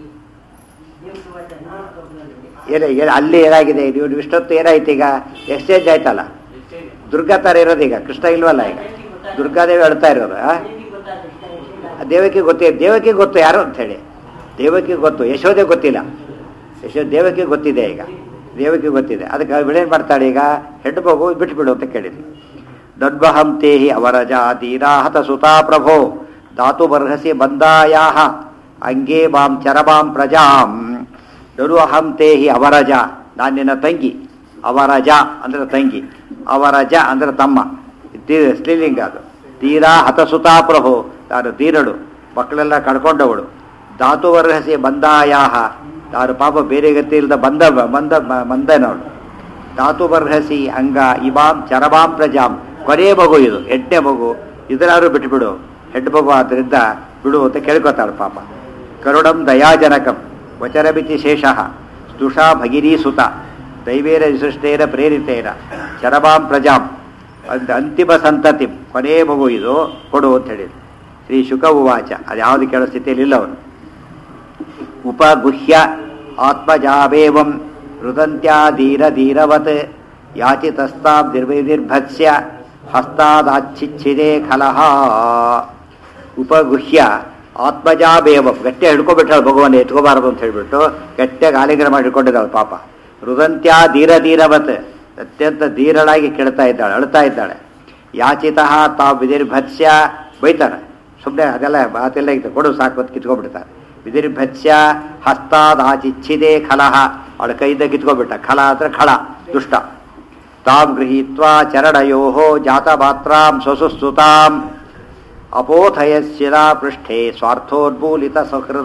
Speaker 1: ಏನ ಏನ ಅಲ್ಲಿ ಏನಾಗಿದೆ ನೀವು ಇಷ್ಟೊತ್ತು ಏನಾಯ್ತು ಈಗ ಎಕ್ಸ್ಚೇಂಜ್ ಆಯ್ತಲ್ಲ ದುರ್ಗಾ ಥರ ಇರೋದು ಈಗ ಕೃಷ್ಣ ಇಲ್ವಲ್ಲ ಈಗ ದುರ್ಗಾದೇವಿ ಹೇಳ್ತಾ ಇರೋದು ಆ? ಆ ದೇವಕಿ ಗೊತ್ತೇ ದೇವಕಿ ಗೊತ್ತು ಯಾರು ಅಂತ ಹೇಳಿ ದೇವಕಿ ಗೊತ್ತು ಯಶೋದೆ ಗೊತ್ತಿಲ್ಲ ಯಶೋ ದೇವಕಿ ಗೊತ್ತಿದೆ ಈಗ ದೇವಕಿ ಗೊತ್ತಿದೆ ಅದಕ್ಕೆ ಅವಳೇನು ಮಾಡ್ತಾಳೆ ಈಗ ಹೆಣ್ಣು ಮಗು ಬಿಟ್ಬಿಡು ಅಂತ ಕೇಳಿದ್ಲು ದೊಡ್ಬಹಂ ತೇಹಿ ಅವರಜ ತೀರಾಹತ ಸುತಾ ಪ್ರಭೋ ಧಾತು ಬರ್ಹಸಿ ಬಂದಾಯಾಹ ಅಂಗೇ ಮಾಂ ಚರಮಾಂ ಪ್ರಜಾಂ ನರು ಅಹಂ ತೇಹಿ ಅವರಜ ನಾನು ನಿನ್ನ ತಂಗಿ ಅವರಜ ಅಂದ್ರೆ ತಂಗಿ ಅವರಜ ಅಂದ್ರೆ ತಮ್ಮ ತೀ- ಸ್ತ್ರೀಲಿಂಗ ಅದು ತೀರಾ ಹತಸುತಾ ಪ್ರಭು ತಾನು ತೀರಳು ಮಕ್ಕಳೆಲ್ಲ ಕಳ್ಕೊಂಡವಳು ಧಾತು ವರ್ಹಸಿ ಬಂದಾಯಾಹ ತಾನು ಪಾಪ ಬೇರೆ ಗತಿ ಇಲ್ಲದ ಬಂದ ಬಂದ ಮಂದನವಳು ಧಾತು ಬರ್ಹಸಿ ಅಂಗ ಇಮಾಂ ಚರಮಾಂ ಪ್ರಜಾಂ ಕೊನೆಯ ಮಗು ಇದು ಎಂಟನೇ ಮಗು ಇದರಾದ್ರೂ ಬಿಟ್ಬಿಡು ಹೆಣ್ಣು ಮಗು ಆದ್ದರಿಂದ ಬಿಡು ಅಂತ ಕೇಳ್ಕೊತಾಳು ಪಾಪ ಕರುಣಂ ದಯಾಜನಕಂ ವಚನಮಿತಿ ಶೇಷಃ ಸ್ತುಷಾ ಭಗಿರೀ ಸುತ ದೈವೇನ ವಿಶಿಷ್ಟೇನ ಪ್ರೇರಿತೇನ ಚರಮಾಂ ಪ್ರಜಾಂ ಅಂತ ಅಂತಿಮ ಸಂತತಿ ಕೊನೆಯ ಮಗು ಇದು ಕೊಡು ಅಂತ ಹೇಳಿದ್ರು ಶ್ರೀ ಶುಕ ಉವಾಚ ಅದು ಯಾವುದು ಕೇಳೋ ಸ್ಥಿತಿಯಲ್ಲಿ ಇಲ್ಲ ಅವನು ಉಪಗುಹ್ಯ ಆತ್ಮಜಾವೇವಂ ರುದಂತ್ಯಾ ಧೀರ ಧೀರವತ್ ಯಾಚಿತಸ್ತಾಂ ನಿರ್ವಿರ್ಭತ್ಸ್ಯ ಹಸ್ತಾದಾಚ್ಛಿಚ್ಛಿದೆ ಖಲಹ ಉಪಗುಹ್ಯ ಆತ್ಮಜಾಬೇವ ಗಟ್ಟೆ ಹಿಡ್ಕೊಬಿಟ್ಟಾಳು ಭಗವಾನ್ ಎತ್ಕೋಬಾರದು ಅಂತ ಹೇಳ್ಬಿಟ್ಟು ಗಟ್ಟಿಯಾಗಿ ಆಲಿಂಗನ ಮಾಡಿ ಹಿಡ್ಕೊಂಡಿದ್ದಾಳೆ ಪಾಪ ರುದಂತ್ಯ ಧೀರ ಧೀರವತ್ ಅತ್ಯಂತ ಧೀರಳಾಗಿ ಕೆಡ್ತಾ ಇದ್ದಾಳೆ ಅಳ್ತಾ ಇದ್ದಾಳೆ ಯಾಚಿತಃ ತಾವು ವಿಧಿರ್ಭತ್ಸ್ಯ ಬೈತಾನೆ ಸುಮ್ಮನೆ ಅದೆಲ್ಲ ಮಾತೆಲ್ಲ ಇದೆ ಕೊಡು ಸಾಕು ಅಂತ ಕಿತ್ಕೊಂಡ್ಬಿಡ್ತಾರೆ ವಿಧಿರ್ಭತ್ಸ್ಯ ಹಸ್ತಾದಾಚಿಚ್ಛಿದೆ ಖಲಹ ಅವಳ ಕೈಯಿಂದ ಕಿತ್ಕೊಂಡ್ಬಿಟ್ಟ ಖಲ ಅಂದ್ರೆ ಖಳ ದುಷ್ಟ ತಾಂ ಗೃಹೀತ್ವಾ ಚರಣಯೋ ಜಾತಮಾತ್ರಾಂ ಸ್ವಸುಸ್ತುತಾಂ ಅಪೋಥಯಶಿಲಾ ಪೃಷ್ಠೆ ಸ್ವಾರ್ಥೋನ್ಮೂಲಿತ ಸಹೃದ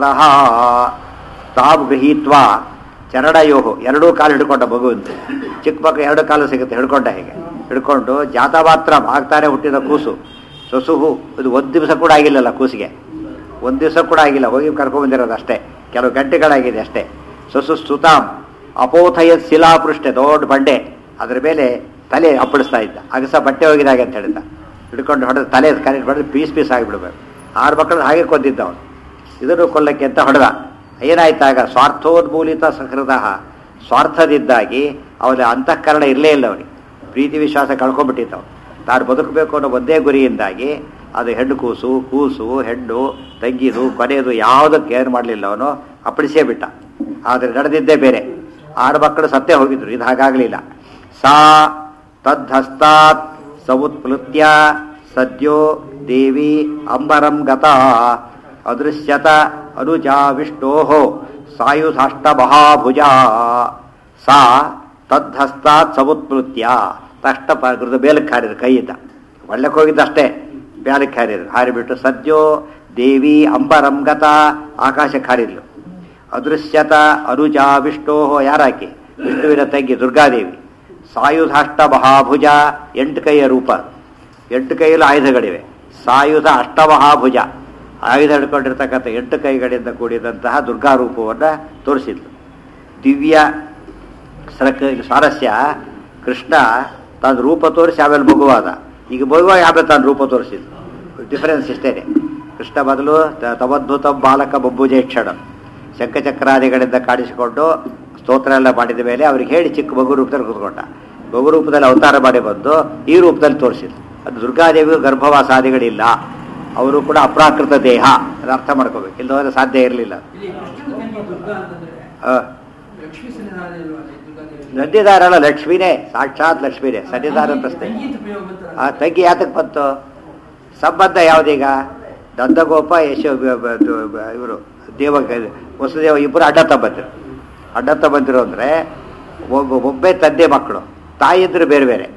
Speaker 1: ತಾವು ಗೃಹೀತ್ವಾ ಚರಣಯೋ ಎರಡೂ ಕಾಲು ಹಿಡ್ಕೊಂಡ ಮಗುವಂತೆ ಚಿಕ್ಕ ಮಕ್ಕಳು ಎರಡು ಕಾಲು ಸಿಗುತ್ತೆ ಹಿಡ್ಕೊಂಡ ಹೇಗೆ ಹಿಡ್ಕೊಂಡು ಜಾತಮಾತ್ರ ಆಗ್ತಾನೆ ಹುಟ್ಟಿದ ಕೂಸು ಸೊಸುಹು ಇದು ಒಂದು ದಿವಸ ಕೂಡ ಆಗಿಲ್ಲಲ್ಲ ಕೂಸಿಗೆ ಒಂದು ದಿವಸ ಕೂಡ ಆಗಿಲ್ಲ ಹೋಗಿ ಕರ್ಕೊಂಡ್ಬಂದಿರೋದು ಅಷ್ಟೇ ಕೆಲವು ಗಂಟೆಗಳಾಗಿದೆ ಅಷ್ಟೇ ಸೊಸು ಸುತಾಂ ಅಪೋಥಯ ಶಿಲಾಪೃಷ್ಠೆ ದೊಡ್ಡ ಬಂಡೆ ಅದ್ರ ಮೇಲೆ ತಲೆ ಅಪ್ಪಳಿಸ್ತಾ ಇದ್ದ ಅಗಸ ಬಟ್ಟೆ ಹೋಗಿದಾಗೆ ಅಂತ ಹೇಳಿದ ಹಿಡ್ಕೊಂಡು ಹೊಡೆದ ತಲೆ ಕರೆಕ್ಟ್ ಹೊಡೆದು ಪೀಸ್ ಪೀಸ್ ಆಗಿಬಿಡ್ಬೇಕು ಆರು ಮಕ್ಕಳು ಹಾಗೆ ಕೊಂದಿದ್ದ ಅವನು ಇದನ್ನು ಕೊಲ್ಲಕ್ಕೆ ಅಂತ ಹೊಡೆದ ಏನಾಯ್ತಾಗ ಸ್ವಾರ್ಥೋನ್ಮೂಲಿತ ಸಹೃದ ಸ್ವಾರ್ಥದಿದ್ದಾಗಿ ಅವನ ಅಂತಃಕರಣ ಇರಲೇ ಇಲ್ಲ ಅವನಿಗೆ ಪ್ರೀತಿ ವಿಶ್ವಾಸ ಕಳ್ಕೊಂಡ್ಬಿಟ್ಟಿದ್ದವು ತಾನು ಬದುಕಬೇಕು ಅನ್ನೋ ಒಂದೇ ಗುರಿಯಿಂದಾಗಿ ಅದು ಹೆಣ್ಣು ಕೂಸು ಕೂಸು ಹೆಣ್ಣು ತಂಗಿದು ಕೊನೆಯದು ಯಾವುದಕ್ಕೆ ಏನು ಮಾಡಲಿಲ್ಲ ಅವನು ಅಪ್ಪಳಿಸೇ ಬಿಟ್ಟ ಆದರೆ ನಡೆದಿದ್ದೇ ಬೇರೆ ಆರು ಮಕ್ಕಳು ಸತ್ತೇ ಹೋಗಿದ್ರು ಇದು ಹಾಗಾಗಲಿಲ್ಲ ಸಾ ತದ್ಹಸ್ತಾತ್ ಸವುತ್ಪ್ಲುತ್ಯ ಸದ್ಯೋ ದೇವಿ ಅಂಬರಂ ಗತ ಅದೃಶ್ಯತ ಅನುಜಾ ವಿಷ್ಣೋ ಸಾಯುಧಾಷ್ಟ ಮಹಾಭುಜ ಸಾ ತದ್ಹಸ್ತಾತ್ ಸವುತ್ಪ್ಲುತ್ಯ ತಷ್ಟ ಪಗೃತ ಬೇಲಕ್ಕೆ ಹಾರಿದ್ರು ಕೈಯಿಂದ ಒಳ್ಳೆಕ್ಕೆ ಹೋಗಿದ್ದಷ್ಟೇ ಬೇಲಕ್ಕೆ ಹಾರಿದ್ರು ಹಾರಿಬಿಟ್ಟು ಸದ್ಯೋ ದೇವಿ ಅಂಬರಂ ಗತ ಆಕಾಶಕ್ಕೆ ಹಾರಿದ್ಲು ಅದೃಶ್ಯತ ಅನುಜಾ ವಿಷ್ಣೋ ಯಾರಾಕಿ ವಿಷ್ಣುವಿನ ತಂಗಿ ದುರ್ಗಾದೇವಿ ಸಾಯುಧಾಷ್ಟ ಮಹಾಭುಜ ಎಂಟು ಕೈಯ ರೂಪ ಎಂಟು ಕೈಯಲ್ಲಿ ಆಯುಧಗಳಿವೆ ಸಾಯುಧ ಅಷ್ಟಮಹಾಭುಜ ಆಯುಧ ಹಿಡ್ಕೊಂಡಿರ್ತಕ್ಕಂಥ ಎಂಟು ಕೈಗಳಿಂದ ಕೂಡಿದಂತಹ ದುರ್ಗಾ ರೂಪವನ್ನು ತೋರಿಸಿದ್ಲು ದಿವ್ಯ ಸರಕ ಸ್ವಾರಸ್ಯ ಕೃಷ್ಣ ತನ್ನ ರೂಪ ತೋರಿಸಿ ಆಮೇಲೆ ಮಗುವಾದ ಈಗ ಮಗುವಾಗಿ ಆಮೇಲೆ ತಾನು ರೂಪ ತೋರಿಸಿದ್ಲು ಡಿಫರೆನ್ಸ್ ಇಷ್ಟೇನೆ ಕೃಷ್ಣ ಮೊದಲು ತ- ತವದ್ಭುತ ಬಾಲಕ ಬಬ್ಬುಜೇಕ್ಷಣ ಶಂಖಚಕ್ರಾದಿಗಳಿಂದ ಕಾಡಿಸಿಕೊಂಡು ಸ್ತೋತ್ರ ಎಲ್ಲ ಮಾಡಿದ ಮೇಲೆ ಅವ್ರಿಗೆ ಹೇಳಿ ಚಿಕ್ಕ ಮಗು ರೂಪದಲ್ಲಿ ಕೂತ್ಕೊಂಡ ಮಗು ರೂಪದಲ್ಲಿ ಅವತಾರ ಮಾಡಿ ಬಂದು ಈ ರೂಪದಲ್ಲಿ ತೋರಿಸಿದ್ರು ಅದು ದುರ್ಗಾದೇವಿಗೂ ಗರ್ಭವಾಸಾದಿಗಳಿಲ್ಲ ಅವರು ಕೂಡ ಅಪ್ರಾಕೃತ ದೇಹ ಅದು ಅರ್ಥ ಮಾಡ್ಕೋಬೇಕು ಇಲ್ಲದೋದ್ರೆ ಸಾಧ್ಯ ಇರಲಿಲ್ಲ
Speaker 3: ಇಲ್ಲಿ ಕೃಷ್ಣನ ತಂಗಿ ದುರ್ಗಾ ಅಂತಂದ್ರೆ ಲಕ್ಷ್ಮೀ ಸನ್ನಿಧಾನ ಇಲ್ವಾ ಅಲ್ಲಿ ದುರ್ಗಾದೇವಿ
Speaker 1: ಸನ್ನಿಧಾನಲ್ಲ ಲಕ್ಷ್ಮೀನೇ ಸಾಕ್ಷಾತ್ ಲಕ್ಷ್ಮೀನೇ ಸನ್ನಿಧಾನ ಪ್ರಶ್ನೆ
Speaker 3: ತಂಗಿ ಅಂತ ಉಪಯೋಗ ಬಂತಲ್ಲ
Speaker 1: ಆ ತಂಗಿ ಯಾತಕ್ಕೆ ಬಂತು ಸಂಬಂಧ ಯಾವುದೀಗ ನಂದಗೋಪ ಯಶ ಇವರು ದೇವ ವಸುದೇವ ಇಬ್ಬರು ಅಡ್ಡ ತಬ್ಬಂದಿರು ಅಡ್ಡ ತಬ್ಬಂದಿರು ಅಂದರೆ ಒಬ್ಬ ಒಬ್ಬೇ ತಂದೆ ಮಕ್ಕಳು ತಾಯಿದ್ರು ಬೇರೆ ಬೇರೆ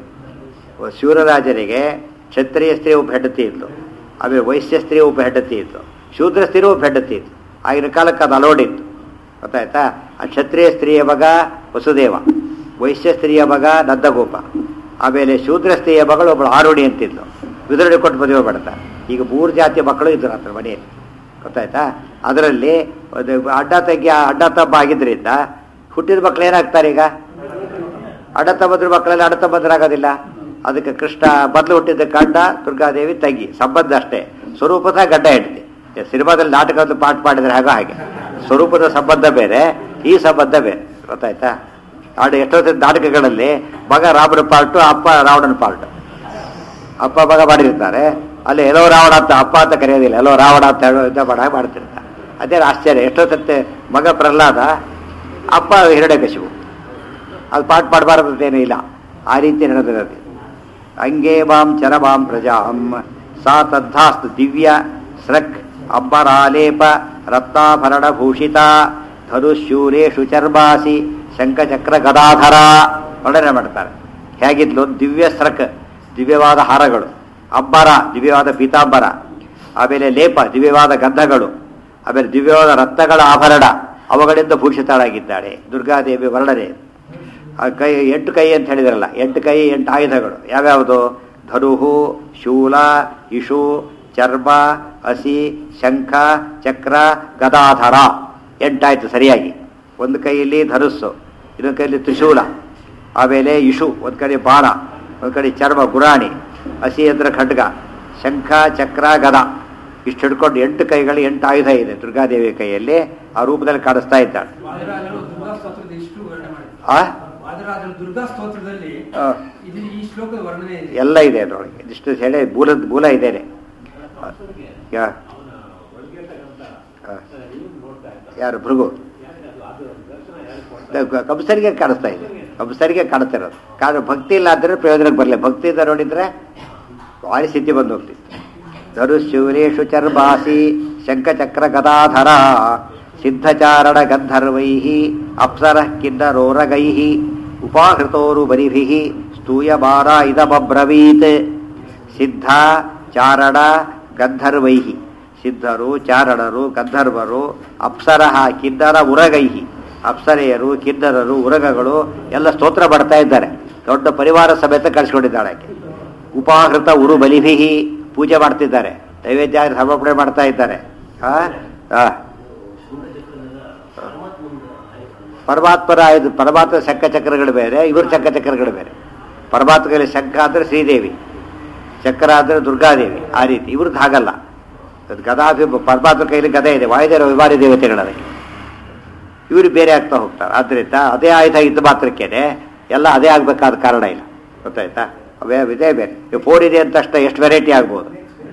Speaker 1: ಶಿವರಾಜನಿಗೆ ಕ್ಷತ್ರಿಯ ಸ್ತ್ರೀ ಒಬ್ಬ ಹೆಂಡತಿ ಇತ್ತು ಆಮೇಲೆ ವೈಶ್ಯ ಸ್ತ್ರೀ ಒಬ್ಬ ಹೆಂಡತಿ ಇತ್ತು ಶೂದ್ರ ಸ್ತ್ರೀ ಒಬ್ಬ ಹೆಂಡತಿ ಇತ್ತು ಆಗಿನ ಕಾಲಕ್ಕೆ ಅದು ಅಲೋಡಿತ್ತು ಗೊತ್ತಾಯ್ತಾ ಆ ಕ್ಷತ್ರಿಯ ಸ್ತ್ರೀಯ ಮಗ ವಸುದೇವ ವೈಶ್ಯ ಸ್ತ್ರೀಯ ಮಗ ನಂದಗೋಪ ಆಮೇಲೆ ಶೂದ್ರ ಸ್ತ್ರೀಯ ಮಗಳು ಒಬ್ಬಳು ಆರುಣಿ ಅಂತಿದ್ಲು ವಿದುರಣಿ ಕೊಟ್ಟು ಮದುವೆ ಮಾಡ್ತಾ ಈಗ ಮೂರು ಜಾತಿ ಮಕ್ಕಳು ಇದ್ರು ಹತ್ರ ಮನೆಯಲ್ಲಿ ಗೊತ್ತಾಯ್ತಾ ಅದರಲ್ಲಿ ಒಂದು ಅಡ್ಡ ತಂಗಿ ಅಡ್ಡ ತಬ್ಬ ಆಗಿದ್ರಿಂದ ಹುಟ್ಟಿದ ಮಕ್ಳು ಏನಾಗ್ತಾರೆ ಈಗ ಅಡ್ಡ ತಬ್ಬದ್ರ ಮಕ್ಕಳೆಲ್ಲ ಅಡ್ಡ ತಬ್ಬದ್ರಾಗೋದಿಲ್ಲ ಅದಕ್ಕೆ ಕೃಷ್ಣ ಮೊದಲು ಹುಟ್ಟಿದ ಗಂಡ ದುರ್ಗಾದೇವಿ ತಂಗಿ ಸಂಬಂಧ ಅಷ್ಟೇ ಸ್ವರೂಪದ ಗಡ್ಡ ಹೆಂಡತಿ ಈ ಸಿನಿಮಾದಲ್ಲಿ ನಾಟಕದಲ್ಲಿ ಪಾಠ ಮಾಡಿದ್ರೆ ಹಾಗೋ ಹಾಗೆ ಸ್ವರೂಪದ ಸಂಬಂಧ ಬೇರೆ ಈ ಸಂಬಂಧ ಬೇರೆ ಗೊತ್ತಾಯ್ತಾ ಆಡ ಎಷ್ಟೋ ನಾಟಕಗಳಲ್ಲಿ ಮಗ ರಾಮನ ಪಾರ್ಟು ಅಪ್ಪ ರಾವಣನ ಪಾರ್ಟು ಅಪ್ಪ ಮಗ ಮಾಡಿರ್ತಾರೆ ಅಲ್ಲಿ ಎಲ್ಲೋ ರಾವಣ ಅಂತ ಅಪ್ಪ ಅಂತ ಕರೆಯೋದಿಲ್ಲ ಎಲ್ಲೋ ರಾವಣ ಅಂತ ಹೇಳೋ ಯುದ್ಧ ಮಾಡ ಮಾಡ್ತಿರ್ತಾರೆ ಅದೇ ಆಶ್ಚರ್ಯ ಎಷ್ಟೊತ್ತಂತೆ ಮಗ ಪ್ರಹ್ಲಾದ ಅಪ್ಪ ಹಿರಣ್ಯಕಶಿಪು ಅದು ಪಾಠ ಮಾಡಬಾರದಂತೇನೂ ಇಲ್ಲ ಆ ರೀತಿ ನಡೆದಿರೋದು ಅಂಗೇ ಮಾಂ ಚರಮಾಂ ಪ್ರಜಾಂ ಸಾ ತದ್ಧಾಸ್ತು ದಿವ್ಯ ಸೃಕ್ ಅಂಬರಾಲೇಪ ರತ್ನಾಭರಣ ಭೂಷಿತ ಧನುಶೂರೇಶು ಚರ್ಮಾಸಿ ಶಂಖಚಕ್ರ ಗದಾಧರ ವರ್ಣನೆ ಮಾಡ್ತಾರೆ ಹೇಗಿದ್ಲು ದಿವ್ಯ ಸೃಕ್ ದಿವ್ಯವಾದ ಹಾರಗಳು ಅಂಬರ ದಿವ್ಯವಾದ ಪೀತಾಂಬರ ಆಮೇಲೆ ಲೇಪ ದಿವ್ಯವಾದ ಗಂಧಗಳು ಆಮೇಲೆ ದಿವ್ಯವಾದ ರತ್ನಗಳ ಆಭರಣ ಅವುಗಳಿಂದ ಭೂಷಿತಳಾಗಿದ್ದಾಳೆ ದುರ್ಗಾದೇವಿ ವರ್ಣನೆ ಆ ಕೈ ಎಂಟು ಕೈ ಅಂತ ಹೇಳಿದ್ರಲ್ಲ ಎಂಟು ಕೈ ಎಂಟು ಆಯುಧಗಳು ಯಾವ್ಯಾವುದು ಧನುಹು ಶೂಲ ಇಶು ಚರ್ಮ ಹಸಿ ಶಂಖ ಚಕ್ರ ಗದಾಧರ ಎಂಟಾಯ್ತು ಸರಿಯಾಗಿ ಒಂದು ಕೈಯಲ್ಲಿ ಧನುಸ್ಸು ಇನ್ನೊಂದು ಕೈಯಲ್ಲಿ ತ್ರಿಶೂಲ ಆಮೇಲೆ ಇಶು ಒಂದು ಕಡೆ ಬಾಣ ಒಂದು ಕಡೆ ಚರ್ಮ ಗುರಾಣಿ ಹಸಿ ಅಂದ್ರೆ ಖಡ್ಗ ಶಂಖ ಚಕ್ರ ಗದ ಇಷ್ಟು ಹಿಡ್ಕೊಂಡು ಎಂಟು ಕೈಗಳು ಎಂಟು ಆಯುಧ ಇದೆ ದುರ್ಗಾದೇವಿ ಕೈಯಲ್ಲಿ ಆ ರೂಪದಲ್ಲಿ ಕಾಣಿಸ್ತಾ ಇದ್ದಾಳೆ
Speaker 3: ವಾದಿರಾಜರು ದುರ್ಗಾ ಸ್ತೋತ್ರದ ಎಷ್ಟು ವರ್ಣನೆ ಮಾಡಿದ್ರು
Speaker 1: ಆ
Speaker 3: ವಾದಿರಾಜರು ಅದರ ಅದರ ದುರ್ಗಾ ಸ್ತೋತ್ರದಲ್ಲಿ
Speaker 1: ಆ,
Speaker 3: ಇದು ಈ ಶ್ಲೋಕದ ವರ್ಣನೆ ಇದೆ
Speaker 1: ಎಲ್ಲ ಇದೆ ಅದರೊಳಗೆ ಇದಿಷ್ಟು ಹೇಳಿ ಮೂಲದ ಮೂಲ ಇದೇನೆ ಯಾ- ಆ. ಯಾರು ಭೃಗು ಕ- ಕಂಸರಿಗೆ ಕಾಣಿಸ್ತಾ ಇದೆ ಕಂಸರಿಗೆ ಕಾಣಿಸ್ತಾ ಇರೋದು ಕಾರಣ ಭಕ್ತಿ ಇಲ್ಲ ಅಂದ್ರೆ ಪ್ರಯೋಜನಕ್ಕೆ ಬರಲಿ ಭಕ್ತಿ ಇಂದ ನೋಡಿದ್ರೆ ಭಾರಿ ಸ್ಥಿತಿ ಬಂದು ಹೋಗ್ತಿತ್ತು ಧನುಶೂರೇಶು ಚರ್ಮಾಸಿ ಶಂಖಚಕ್ರ ಗದಾಧರ ಸಿದ್ಧಚಾರಣ ಗಂಧರ್ವೈ ಅಪ್ಸರ ಕಿನ್ನರೋರಗೈ ಉಪಾಹೃತೋರು ಬರಿಭಿ ಸ್ತೂಯಮಾನ ಇದಮಬ್ರವೀತ್ ಸಿದ್ಧ ಚಾರಣ ಗಂಧರ್ವೈ ಸಿದ್ಧರು ಚಾರಣರು ಗಂಧರ್ವರು ಅಪ್ಸರ ಕಿನ್ನರ ಉರಗೈಹಿ ಅಪ್ಸರೆಯರು ಕಿನ್ನರರು ಉರಗಗಳು ಎಲ್ಲ ಸ್ತೋತ್ರ ಮಾಡ್ತಾ ಇದ್ದಾರೆ ದೊಡ್ಡ ಪರಿವಾರ ಸಮೇತ ಕಳಿಸ್ಕೊಂಡಿದ್ದಾಳೆ ಆಕೆ ಉಪಾಹೃತ ಉರು ಬಲಿಭಿ ಪೂಜೆ ಮಾಡ್ತಿದ್ದಾರೆ ನೈವೇದ್ಯ ಸಮರ್ಪಣೆ ಮಾಡ್ತಾ ಇದ್ದಾರೆ ಆ? ಆ. ಪರಮಾತ್ಮರ ಇದು ಪರಮಾತ್ಮ ಶಂಖ ಚಕ್ರಗಳು ಬೇರೆ ಇವ್ರ ಶಂಖ ಚಕ್ರಗಳು ಬೇರೆ ಪರಮಾತ್ಮದಲ್ಲಿ ಶಂಖ ಅಂದ್ರೆ ಶ್ರೀದೇವಿ ಚಕ್ರ ಅಂದ್ರೆ ದುರ್ಗಾದೇವಿ ಆ ರೀತಿ ಇವ್ರದ್ದು ಹಾಗಲ್ಲ ಅದು ಗದಾಭಿ ಪರಮಾತ್ಮ ಕೈಲಿ ಗದೆ ಇದೆ ವಾಯುದೇವ ವಿಮಾನ ದೇವತೆಗಳದಕ್ಕೆ ಇವರು ಬೇರೆ ಆಗ್ತಾ ಹೋಗ್ತಾರೆ ಆದ್ರಿಂದ ಅದೇ ಆಯುಧ ಇದ್ದ ಮಾತ್ರಕ್ಕೇನೆ ಎಲ್ಲ ಅದೇ ಆಗ್ಬೇಕಾದ ಕಾರಣ ಇಲ್ಲ ಗೊತ್ತಾಯ್ತಾ ಅವೇ ಇದೇ ಬೇರೆ ಈಗ ಫೋನ್ ಇದೆ ಅಂತ ತಕ್ಷಣ ಎಷ್ಟು ವೆರೈಟಿ ಆಗ್ಬೋದು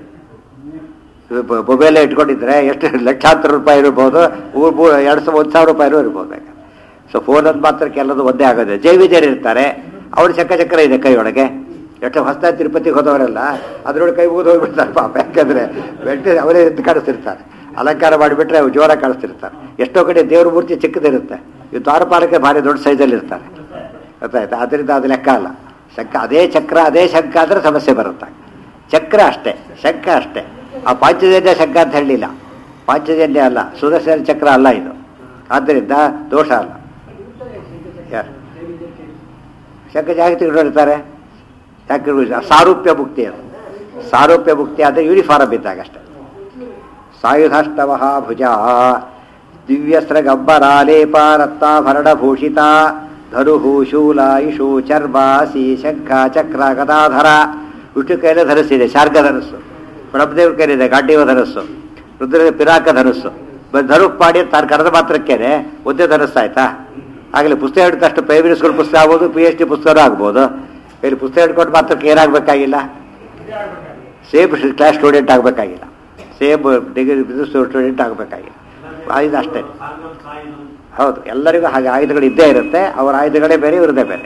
Speaker 1: ಮೊಬೈಲ್ ಇಟ್ಕೊಂಡಿದ್ರೆ ಎಷ್ಟು ಲಕ್ಷಾಂತರ ರೂಪಾಯಿ ಇರ್ಬೋದು ಮೂರು ಮೂರು ಎರಡು ಸಾವಿರ ಒಂದು ಸಾವಿರ ರೂಪಾಯಿನೂ ಇರ್ಬೋದು ಬೇಕಾದ್ರೆ ಸೊ ಫೋನ್ ಅಂದ ಮಾತ್ರಕ್ಕೆ ಎಲ್ಲದು ಒಂದೇ ಆಗೋದು ಜೈವಿದ್ಯರು ಇರ್ತಾರೆ ಅವ್ರ ಚಕ್ಕ ಚಕ್ರ ಇದೆ ಕೈಯೊಳಗೆ ಎಷ್ಟು ಹೊಸ ತಿರುಪತಿಗೆ ಹೋದವರೆಲ್ಲ ಅದ್ರೊಳಗೆ ಕೈ ಮುಗಿದು ಹೋಗ್ಬಿಡ್ತಾರೆ ಪಾಪ ಯಾಕಂದ್ರೆ ಬೆಟ್ಟ ಅವರೇ ಎದ್ದು ಕಾಣಿಸ್ತಿರ್ತಾರೆ ಅಲಂಕಾರ ಮಾಡಿಬಿಟ್ರೆ ಅವು ಜೋರಾಗಿ ಕಾಣಿಸ್ತಿರ್ತಾರೆ ಎಷ್ಟೋ ಕಡೆ ದೇವ್ರ ಮೂರ್ತಿ ಚಿಕ್ಕದಿರುತ್ತೆ ಇವು ದ್ವಾರಪಾಲಕ್ಕೆ ಭಾರಿ ದೊಡ್ಡ ಸೈಜಲ್ಲಿ ಇರ್ತಾರೆ ಗೊತ್ತಾಯ್ತಾ ಅದರಿಂದ ಅದು ಲೆಕ್ಕ ಅಲ್ಲ ಶಂಕ ಅದೇ ಚಕ್ರ ಅದೇ ಶಂಕ ಆದರೆ ಸಮಸ್ಯೆ ಬರುತ್ತೆ ಚಕ್ರ ಅಷ್ಟೇ ಶಂಕ ಅಷ್ಟೇ ಆ ಪಾಂಚಜನ್ಯ ಶಂಕ ಅಂತ ಹೇಳಲಿಲ್ಲ ಪಾಂಚಜನ್ಯ ಅಲ್ಲ ಸುದರ್ಶನ ಚಕ್ರ ಅಲ್ಲ ಇದು ಆದ್ದರಿಂದ ದೋಷ ಅಲ್ಲ ಯಾರು ಶಂಕ ಜಾಗತಿಗಳು ಇರ್ತಾರೆ ಯಾಕೆ ಸಾರೂಪ್ಯ ಮುಕ್ತಿ ಅದು ಸಾರೂಪ್ಯ ಮುಕ್ತಿ ಆದರೆ ಯೂನಿಫಾರ್ಮ್ ಇದ್ದಾಗ ಅಷ್ಟೇ ಸಾಯುಧಾಷ್ಟವ ಭುಜ ದಿವ್ಯಸ್ತ್ರ ಗಬ್ಬರಾಲೇಪ ರತ್ನಾಭರಣ ಭೂಷಿತ ಧರುಹು ಶೂಲ ಇಶು ಚರ್ಮಾಸಿ ಶಂಖ ಚಕ್ರ ಗದಾಧರ ವಿಷ್ಣು ಕೈಲೇ ಧರಿಸಿದೆ ಶಾರ್ಗ ಧನಸ್ಸು ಬ್ರಹ್ಮದೇವ್ರ ಕೈಲಿದೆ ಗಾಂಡೀವ ಧನಸ್ಸು ರುದ್ರ ಪಿರಾಕ ಧನಸ್ಸು ಬ- ಧನುಕ್ ಮಾಡಿ ತಾನು ಕರೆದ ಮಾತ್ರಕ್ಕೇನೆ ಒಂದೇ ಧನಸ್ಸು ಆಯ್ತಾ ಆಗಲಿ ಪುಸ್ತಕ ಹಿಡಿದಷ್ಟು ಪ್ರೈಮರಿ ಸ್ಕೂಲ್ ಪುಸ್ತಕ ಆಗ್ಬೋದು ಪಿ ಎಚ್ ಡಿ ಪುಸ್ತಕನೂ ಆಗ್ಬೋದು ಇಲ್ಲಿ ಪುಸ್ತಕ ಹಿಡ್ಕೊಂಡು ಮಾತ್ರಕ್ಕೆ ಏನಾಗಬೇಕಾಗಿಲ್ಲ ಸೇಮ್ ಕ್ಲಾಸ್ ಸ್ಟೂಡೆಂಟ್ ಆಗಬೇಕಾಗಿಲ್ಲ ಸೇಮ್ ಡಿಗ್ರಿ ಬಿಸ್ನೆಸ್ ಸ್ಟೂಡೆಂಟ್ ಆಗಬೇಕಾಗಿಲ್ಲ ಆಯುಧ ಅಷ್ಟೇ ಹೌದು ಎಲ್ಲರಿಗೂ ಹಾಗೆ ಆಯುಧಗಳು ಇದ್ದೇ ಇರುತ್ತೆ ಅವರ ಆಯುಧಗಳೇ ಬೇರೆ ಇವ್ರದೇ ಬೇರೆ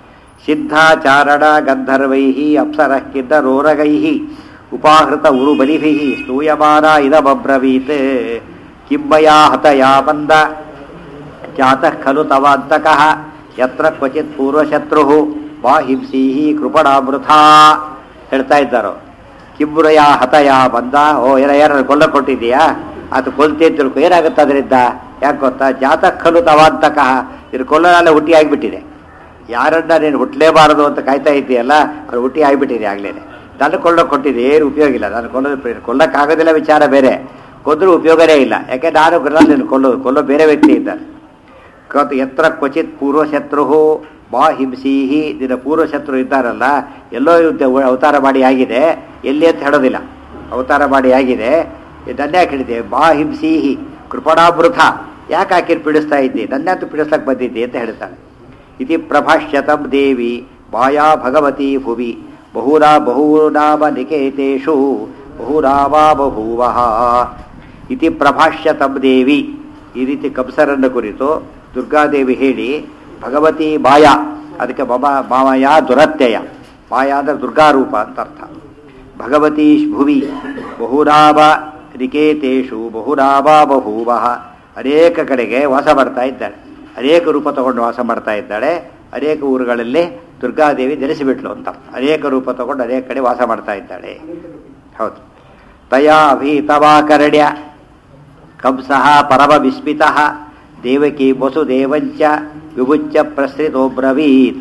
Speaker 1: ಸಿದ್ಧಾಚಾರಣ ಗಂಧರ್ವೈ ಅಪ್ಸರ ಕಿದ್ದ ರೋರಗೈ ಉಪಾಹೃತ ಉರು ಬಲಿಭಿ ಸ್ತೂಯಮಾನ ಇದಬ್ರವೀತ್ ಕಿಂಬಯಾ ಹತಯಾ ಬಂದ ಜಾತಃ ಖಲು ತವಾಂತಕಃ ಯತ್ರ ಕ್ವಚಿತ್ ಪೂರ್ವಶತ್ರು ಬಾ ಹಿಂಸೀ ಕೃಪಣಾಮೃಥಾ ಹೇಳ್ತಾ ಇದ್ದಾರೋ ಕಿಬ್ಬುರಯ ಹತಯ ಬಂದ ಓ ಏನ ಯಾರು ಕೊಲ್ಲ ಕೊಟ್ಟಿದ್ದೀಯಾ ಅದು ಕೊಲ್ತಿ ಅಂತ ತಿಳ್ಕೊ ಏನಾಗುತ್ತೆ ಅದರಿಂದ ಯಾಕೆ ಗೊತ್ತಾ ಜಾತಃ ಖಲು ತವಾಂತಕಃ ಇದು ಕೊಲ್ಲನಲ್ಲೇ ಹುಟ್ಟಿ ಆಗಿಬಿಟ್ಟಿದೆ ಯಾರನ್ನ ನೀನು ಹುಟ್ಟಲೇಬಾರದು ಅಂತ ಕಾಯ್ತಾ ಇದ್ದೀಯಲ್ಲ ಅದು ಹುಟ್ಟಿ ಆಗಿಬಿಟ್ಟಿದೆ ಆಗ್ಲೇನೆ ನಾನು ಕೊಳ್ಳೋ ಕೊಟ್ಟಿದ್ದೆ ಏನು ಉಪಯೋಗ ಇಲ್ಲ ನಾನು ಕೊಲ್ಲೋದು ಕೊಲ್ಲಕ್ಕಾಗೋದಿಲ್ಲ ವಿಚಾರ ಬೇರೆ ಕೊಂದ್ರೂ ಉಪಯೋಗನೇ ಇಲ್ಲ ಯಾಕೆ ನಾನು ನೀನು ಕೊಲ್ಲೋದು ಕೊಲ್ಲೋ ಬೇರೆ ವ್ಯಕ್ತಿ ಇದ್ದಾನೆ ಕತ್ ಎತ್ರ ಕ್ವಚಿತ್ ಪೂರ್ವಶತ್ರು ಬಾ ಹಿಂಸೀಹಿ ನಿನ್ನ ಪೂರ್ವಶತ್ರು ಇದ್ದಾರಲ್ಲ ಎಲ್ಲೋ ಯುದ್ಧ ಅವತಾರ ಮಾಡಿ ಆಗಿದೆ ಎಲ್ಲಿ ಅಂತ ಹೇಳೋದಿಲ್ಲ ಅವತಾರ ಮಾಡಿ ಆಗಿದೆ ನನ್ನ ಯಾಕೆ ಹಿಡಿದೆ ಬಾ ಹಿಂಸೀಹಿ ಕೃಪಣಾಮೃತ ಯಾಕೆ ಆಕಿನ ಪೀಡಿಸ್ತಾ ಇದ್ದಿ ನನ್ನಂತೂ ಪೀಡಿಸ್ಲಕ್ಕೆ ಬಂದಿದ್ದೆ ಅಂತ ಹೇಳ್ತಾಳೆ ಇತಿ ಪ್ರಭಾಷ್ಯತಂ ದೇವಿ ಮಾಯಾ ಭಗವತಿ ಭುವಿ ಬಹುರಾ ಬಹೂನಾಮ ನಿಕೇತೇಷು ಬಹುರಾಮ ಬಭೂವಃ ಇತಿ ಪ್ರಭಾಷ್ಯತಂ ದೇವಿ ಈ ರೀತಿ ಕಂಸರನ್ನು ಕುರಿತು ದುರ್ಗಾದೇವಿ ಹೇಳಿ ಭಗವತಿ ಮಾಯಾ ಅದಕ್ಕೆ ಮಮ ಮಾಮಯ ದುರತ್ಯಯ ಮಾಯಾ ಅಂದ್ರೆ ದುರ್ಗಾರೂಪ ಅಂತ ಅರ್ಥ ಭಗವತಿ ಭುವಿ ಬಹುರಾಮ ನಿಕೇತೇಷು ಬಹುರಾಮ ಬಭೂವಃ ಅನೇಕ ಕಡೆಗೆ ವಾಸ ಮಾಡ್ತಾ ಇದ್ದಾಳೆ ಅನೇಕ ರೂಪ ತಗೊಂಡು ವಾಸ ಮಾಡ್ತಾ ಇದ್ದಾಳೆ ಅನೇಕ ಊರುಗಳಲ್ಲಿ ದುರ್ಗಾದೇವಿ ನೆಲೆಸಿಬಿಟ್ಲು ಅಂತ ಅನೇಕ ರೂಪ ತಗೊಂಡು ಅನೇಕ ಕಡೆ ವಾಸ ಮಾಡ್ತಾ ಇದ್ದಾಳೆ ಹೌದು ತಯಾ ಅಭೀತವಾಕರ್ಣ್ಯ ಕಂಸಃ ಪರಮ ವಿಸ್ಮಿತಃ ದೇವಕಿ ವಸುದೇವಂಚ ವಿಭುಚ್ಚ ಪ್ರಸೃತೋಬ್ರವೀತ್